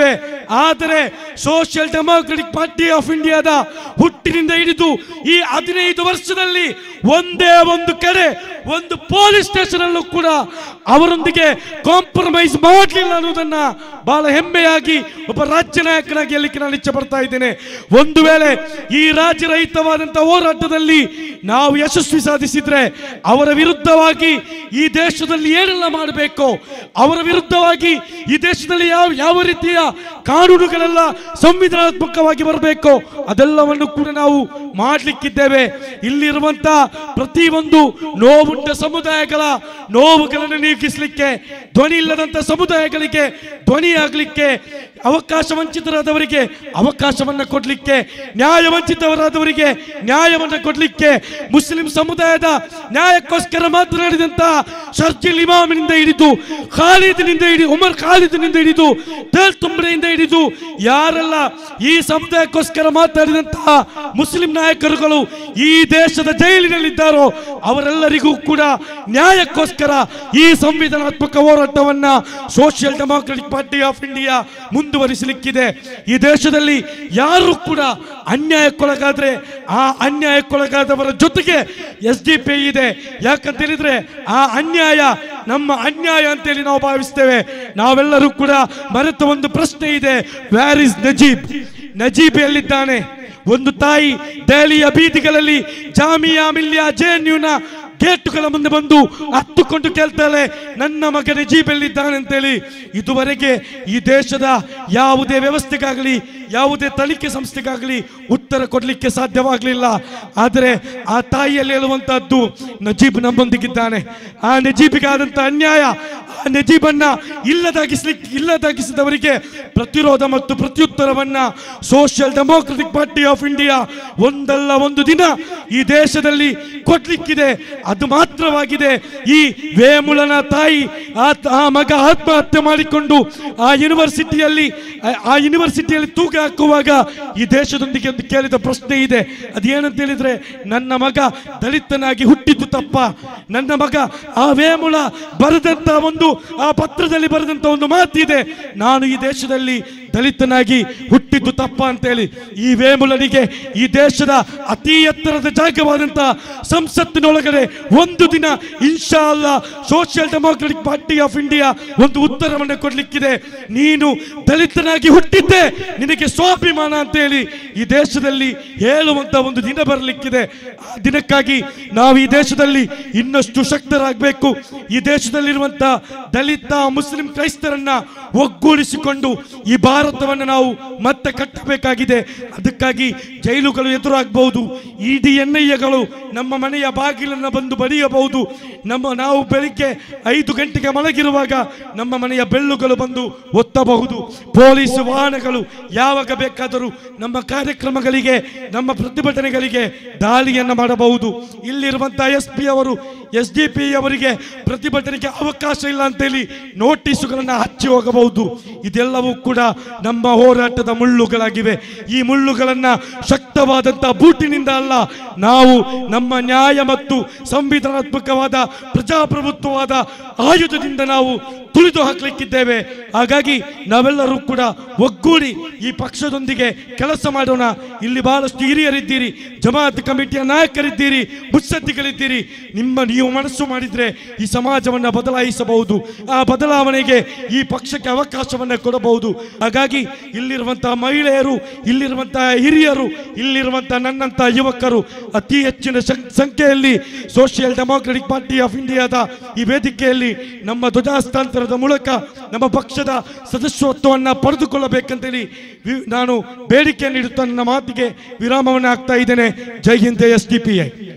ಆದರೆ ಸೋಷಿಯಲ್ ಡೆಮೋಕ್ರೆಟಿಕ್ ಪಾರ್ಟಿ ಆಫ್ ಇಂಡಿಯಾದ ಹುಟ್ಟಿನಿಂದ ಹಿಡಿದು ಈ ಹದಿನೈದು ವರ್ಷದಲ್ಲಿ ಒಂದೇ ಒಂದು ಕಡೆ ಒಂದು ಪೊಲೀಸ್ ಸ್ಟೇಷನ್ ಅಲ್ಲೂ ಕೂಡ ಅವರೊಂದಿಗೆ ಕಾಂಪ್ರಮೈಸ್ ಮಾಡಲಿಲ್ಲ ಅನ್ನೋದನ್ನ ಬಹಳ ಹೆಮ್ಮೆಯಾಗಿ ಒಬ್ಬ ರಾಜ್ಯ ನಾಯಕನಾಗಿ ಹೇಳಲಿಕ್ಕೆ ನಾನು ಇಚ್ಛೆ ಪಡ್ತಾ ಇದ್ದೇನೆ ಒಂದು ವೇಳೆ ಈ ರಾಜ್ಯರಹಿತವಾದಂತಹ ಹೋರಾಟದಲ್ಲಿ ನಾವು ಯಶಸ್ವಿ ಸಾಧಿಸಿದ್ರೆ ಅವರ ವಿರುದ್ಧವಾಗಿ ಈ ದೇಶದಲ್ಲಿ ಏನೆಲ್ಲ ಮಾಡಬೇಕು ಅವರ ವಿರುದ್ಧವಾಗಿ ಈ ದೇಶದಲ್ಲಿ ಯಾವ ಯಾವ ರೀತಿಯ ಕಾನೂನುಗಳೆಲ್ಲ ಸಂವಿಧಾನಾತ್ಮಕವಾಗಿ ಬರಬೇಕು ಅದೆಲ್ಲವನ್ನು ಕೂಡ ನಾವು ಮಾಡಲಿಕ್ಕಿದ್ದೇವೆ ಇಲ್ಲಿರುವಂತ ಪ್ರತಿಯೊಂದು ನೋವುಂಟ ಸಮುದಾಯಗಳ ನೋವುಗಳನ್ನು ನೀಗಿಸಲಿಕ್ಕೆ ಧ್ವನಿ ಇಲ್ಲದಂತ ಸಮುದಾಯಗಳಿಗೆ ಧ್ವನಿಯಾಗಲಿಕ್ಕೆ ಅವಕಾಶ ವಂಚಿತರಾದವರಿಗೆ ಅವಕಾಶವನ್ನ ಕೊಡಲಿಕ್ಕೆ ನ್ಯಾಯ ವಂಚಿತವರಾದವರಿಗೆ ನ್ಯಾಯವನ್ನ ಕೊಡಲಿಕ್ಕೆ ಮುಸ್ಲಿಂ ಸಮುದಾಯದ ನ್ಯಾಯಕ್ಕೋಸ್ಕರ ಮಾತನಾಡಿದಂತ ಶರ್ಜಿಲ್ ಇಮಾಮಿನಿಂದ ಹಿಡಿದು ಖಾಲಿದ್ನಿಂದ ಹಿಡಿದು ಉಮರ್ ಖಾಲಿದ್ನಿಂದ ಹಿಡಿದು ತೇಲ್ ತುಂಬ್ರೆಯಿಂದ ಹಿಡಿದು ಯಾರೆಲ್ಲ ಈ ಸಮುದಾಯಕ್ಕೋಸ್ಕರ ಮಾತಾಡಿದಂತಹ ಮುಸ್ಲಿಂ ನಾಯಕರುಗಳು ಈ ದೇಶದ ಜೈಲಿನಲ್ಲಿದ್ದಾರೋ ಅವರೆಲ್ಲರಿಗೂ ಕೂಡ ನ್ಯಾಯಕ್ಕೋಸ್ಕರ ಈ ಸಂವಿಧಾನಾತ್ಮಕ ಹೋರಾಟವನ್ನ social democratic party of India ಮುಂದುವರಿಸಲಿಕ್ಕಿದೆ ಈ ದೇಶದಲ್ಲಿ ಯಾರು ಕೂಡ ಅನ್ಯಾಯಕ್ಕೊಳಗಾದ್ರೆ ಆ ಅನ್ಯಾಯಕ್ಕೊಳಗಾದವರ ಜೊತೆಗೆ ಎಸ್ ಡಿ ಪಿ ಇದೆ ಯಾಕಂತ ಹೇಳಿದ್ರೆ ಆ ಅನ್ಯಾಯ ನಮ್ಮ ಅನ್ಯಾಯ ಅಂತೇಳಿ ನಾವು ಭಾವಿಸ್ತೇವೆ ನಾವೆಲ್ಲರೂ ಕೂಡ ಮರೆತ ಒಂದು ಪ್ರಶ್ನೆ ಇದೆ ವ್ಯಾರ್ ಇಸ್ ನಜೀಬ್ ನಜೀಬ್ ಎಲ್ಲಿದ್ದಾನೆ ಒಂದು ತಾಯಿ ದೆಹಲಿಯ ಬೀದಿಗಳಲ್ಲಿ ಜಾಮಿಯಾ ಮಿಲ್ಯಾ ಜೆಎನ್ಯುನ ಗೇಟುಗಳ ಮುಂದೆ ಬಂದು ಹತ್ತುಕೊಂಡು ಕೇಳ್ತಾಳೆ ನನ್ನ ಮಗ ನಜೀಬೆಲ್ಲಿದ್ದಾನೆ ಅಂತೇಳಿ ಇದುವರೆಗೆ ಈ ದೇಶದ ಯಾವುದೇ ವ್ಯವಸ್ಥೆಗಾಗಲಿ ಯಾವುದೇ ತನಿಖೆ ಸಂಸ್ಥೆಗಾಗಲಿ ಉತ್ತರ ಕೊಡಲಿಕ್ಕೆ ಸಾಧ್ಯವಾಗಲಿಲ್ಲ ಆದರೆ ಆ ತಾಯಿಯಲ್ಲಿ ಹೇಳುವಂತಹದ್ದು ನಜೀಬ್ ನಮ್ಮೊಂದಿಗಿದ್ದಾನೆ ಆ ನಜೀಬಿಗಾದಂಥ ಅನ್ಯಾಯ ಆ ನಜೀಬನ್ನ ಇಲ್ಲದಾಗಿಸ್ಲಿಕ್ಕೆ ಇಲ್ಲದಾಗಿಸಿದವರಿಗೆ ಪ್ರತಿರೋಧ ಮತ್ತು ಪ್ರತ್ಯುತ್ತರವನ್ನ social democratic party of India ಒಂದಲ್ಲ ಒಂದು ದಿನ ಈ ದೇಶದಲ್ಲಿ ಕೊಡ್ಲಿಕ್ಕಿದೆ ಅದು ಮಾತ್ರವಾಗಿದೆ ಈ ವೇಮುಲನ ತಾಯಿ ಆ ಆ ಮಗ ಆತ್ಮಹತ್ಯೆ ಮಾಡಿಕೊಂಡು ಆ ಯೂನಿವರ್ಸಿಟಿಯಲ್ಲಿ ಆ- ಆ ಯೂನಿವರ್ಸಿಟಿಯಲ್ಲಿ ತೂಕ ಹಾಕುವಾಗ ಈ ದೇಶದೊಂದಿಗೆ ಒಂದು ಕೇಳಿದ ಪ್ರಶ್ನೆ ಇದೆ ಅದೇನಂತ ಹೇಳಿದ್ರೆ ನನ್ನ ಮಗ ದಲಿತನಾಗಿ ಹುಟ್ಟಿದ್ದು ತಪ್ಪ ನನ್ನ ಮಗ ಆ ವೇಮುಲ ಬರೆದಂತ ಒಂದು ಆ ಪತ್ರದಲ್ಲಿ ಬರೆದಂತ ಒಂದು ಮಾತಿದೆ ನಾನು ಈ ದೇಶದಲ್ಲಿ ದಲಿತನಾಗಿ ಹುಟ್ಟಿದ್ದು ತಪ್ಪ ಅಂತೇಳಿ ಈ ವೇಮುಲನಿಗೆ ಈ ದೇಶದ ಅತಿ ಎತ್ತರದ ಜಾಗವಾದಂತ ಸಂಸತ್ತಿನೊಳಗಡೆ ಒಂದು ದಿನ ಇನ್ಶಾ ಅಲ್ಲ social democratic party of India ಒಂದು ಉತ್ತರವನ್ನು ಕೊಡ್ಲಿಕ್ಕಿದೆ ನೀನು ದಲಿತನಾಗಿ ಹುಟ್ಟಿದ್ದೆ ನಿನಗೆ ಸ್ವಾಭಿಮಾನ ಅಂತೇಳಿ ಈ ದೇಶದಲ್ಲಿ ಹೇಳುವಂತ ಒಂದು ದಿನ ಬರಲಿಕ್ಕಿದೆ ಆ ದಿನಕ್ಕಾಗಿ ನಾವು ಈ ದೇಶದಲ್ಲಿ ಇನ್ನಷ್ಟು ಶಕ್ತರಾಗಬೇಕು ಈ ದೇಶದಲ್ಲಿರುವಂತ ದಲಿತ ಮುಸ್ಲಿಂ ಕ್ರೈಸ್ತರನ್ನ ಒಗ್ಗೂಡಿಸಿಕೊಂಡು ಈ ಭಾರತವನ್ನು ನಾವು ಮತ್ತೆ ಕಟ್ಟಬೇಕಾಗಿದೆ ಅದಕ್ಕಾಗಿ ಜೈಲುಗಳು ಎದುರಾಗಬಹುದು ಇಡಿ ಎನ್ಐಎಗಳು ನಮ್ಮ ಮನೆಯ ಬಾಗಿಲನ್ನು ಬಂದು ಬಡಿಯಬಹುದು ನಮ್ಮ ನಾವು ಬೆಳಿಗ್ಗೆ ಐದು ಗಂಟೆಗೆ ಮಲಗಿರುವಾಗ ನಮ್ಮ ಮನೆಯ ಬೆಳ್ಳುಗಳು ಬಂದು ಒತ್ತಬಹುದು ಪೊಲೀಸ್ ವಾಹನಗಳು ಯಾವಾಗ ಬೇಕಾದರೂ ನಮ್ಮ ಕಾರ್ಯಕ್ರಮಗಳಿಗೆ ನಮ್ಮ ಪ್ರತಿಭಟನೆಗಳಿಗೆ ದಾಳಿಯನ್ನು ಮಾಡಬಹುದು ಇಲ್ಲಿರುವಂತಹ ಎಸ್ ಪಿ ಅವರು ಎಸ್ ಡಿ ಪಿ ಅವರಿಗೆ ಪ್ರತಿಭಟನೆಗೆ ಅವಕಾಶ ಇಲ್ಲ ಅಂತೇಳಿ ನೋಟಿಸುಗಳನ್ನು ಹಚ್ಚಿ ಹೋಗಬಹುದು ಇದೆಲ್ಲವೂ ಕೂಡ ನಮ್ಮ ಹೋರಾಟದ ಮುಳ್ಳುಗಳಾಗಿವೆ ಈ ಮುಳ್ಳುಗಳನ್ನ ಶಕ್ತವಾದಂತಹ ಬೂಟಿನಿಂದ ಅಲ್ಲ ನಾವು ನಮ್ಮ ನ್ಯಾಯ ಮತ್ತು ಸಂವಿಧಾನಾತ್ಮಕವಾದ ಪ್ರಜಾಪ್ರಭುತ್ವವಾದ ಆಯುಧದಿಂದ ನಾವು ತುಳಿದು ಹಾಕಲಿಕ್ಕಿದ್ದೇವೆ ಹಾಗಾಗಿ ನಾವೆಲ್ಲರೂ ಕೂಡ ಒಗ್ಗೂಡಿ ಈ ಪಕ್ಷದೊಂದಿಗೆ ಕೆಲಸ ಮಾಡೋಣ ಇಲ್ಲಿ ಬಹಳಷ್ಟು ಹಿರಿಯರಿದ್ದೀರಿ ಜಮಾತ್ ಕಮಿಟಿಯ ನಾಯಕರಿದ್ದೀರಿ ಮುತ್ಸದ್ದಿಗಳಿದ್ದೀರಿ ನಿಮ್ಮ ನೀವು ಮನಸ್ಸು ಮಾಡಿದ್ರೆ ಈ ಸಮಾಜವನ್ನ ಬದಲಾಯಿಸಬಹುದು ಆ ಬದಲಾವಣೆಗೆ ಈ ಪಕ್ಷಕ್ಕೆ ಅವಕಾಶವನ್ನ ಕೊಡಬಹುದು ಹಾಗಾಗಿ ಇಲ್ಲಿರುವಂತಹ ಮಹಿಳೆಯರು ಇಲ್ಲಿರುವಂತಹ ಹಿರಿಯರು ಇಲ್ಲಿರುವಂತಹ ನನ್ನಂತಹ ಯುವಕರು ಅತಿ ಹೆಚ್ಚಿನ ಸಂ- ಸಂಖ್ಯೆಯಲ್ಲಿ ಸೋಷಿಯಲ್ ಡೆಮಾಕ್ರೆಟಿಕ್ ಪಾರ್ಟಿ ಆಫ್ ಇಂಡಿಯಾದ ಈ ವೇದಿಕೆಯಲ್ಲಿ ನಮ್ಮ ಧ್ವಜಾಸ್ತಾಂತರದ ಮೂಲಕ ನಮ್ಮ ಪಕ್ಷದ ಸದಸ್ಯತ್ವವನ್ನು ಪಡೆದುಕೊಳ್ಳಬೇಕಂತೇಳಿ ವಿ- ನಾನು ಬೇಡಿಕೆ ನೀಡುತ್ತಾ ನನ್ನ ಮಾತಿಗೆ ವಿರಾಮವನ್ನು ಹಾಕ್ತಾ ಇದ್ದೇನೆ ಜೈ ಹಿಂದ್ ಎಸ್ ಡಿ ಪಿ ಐ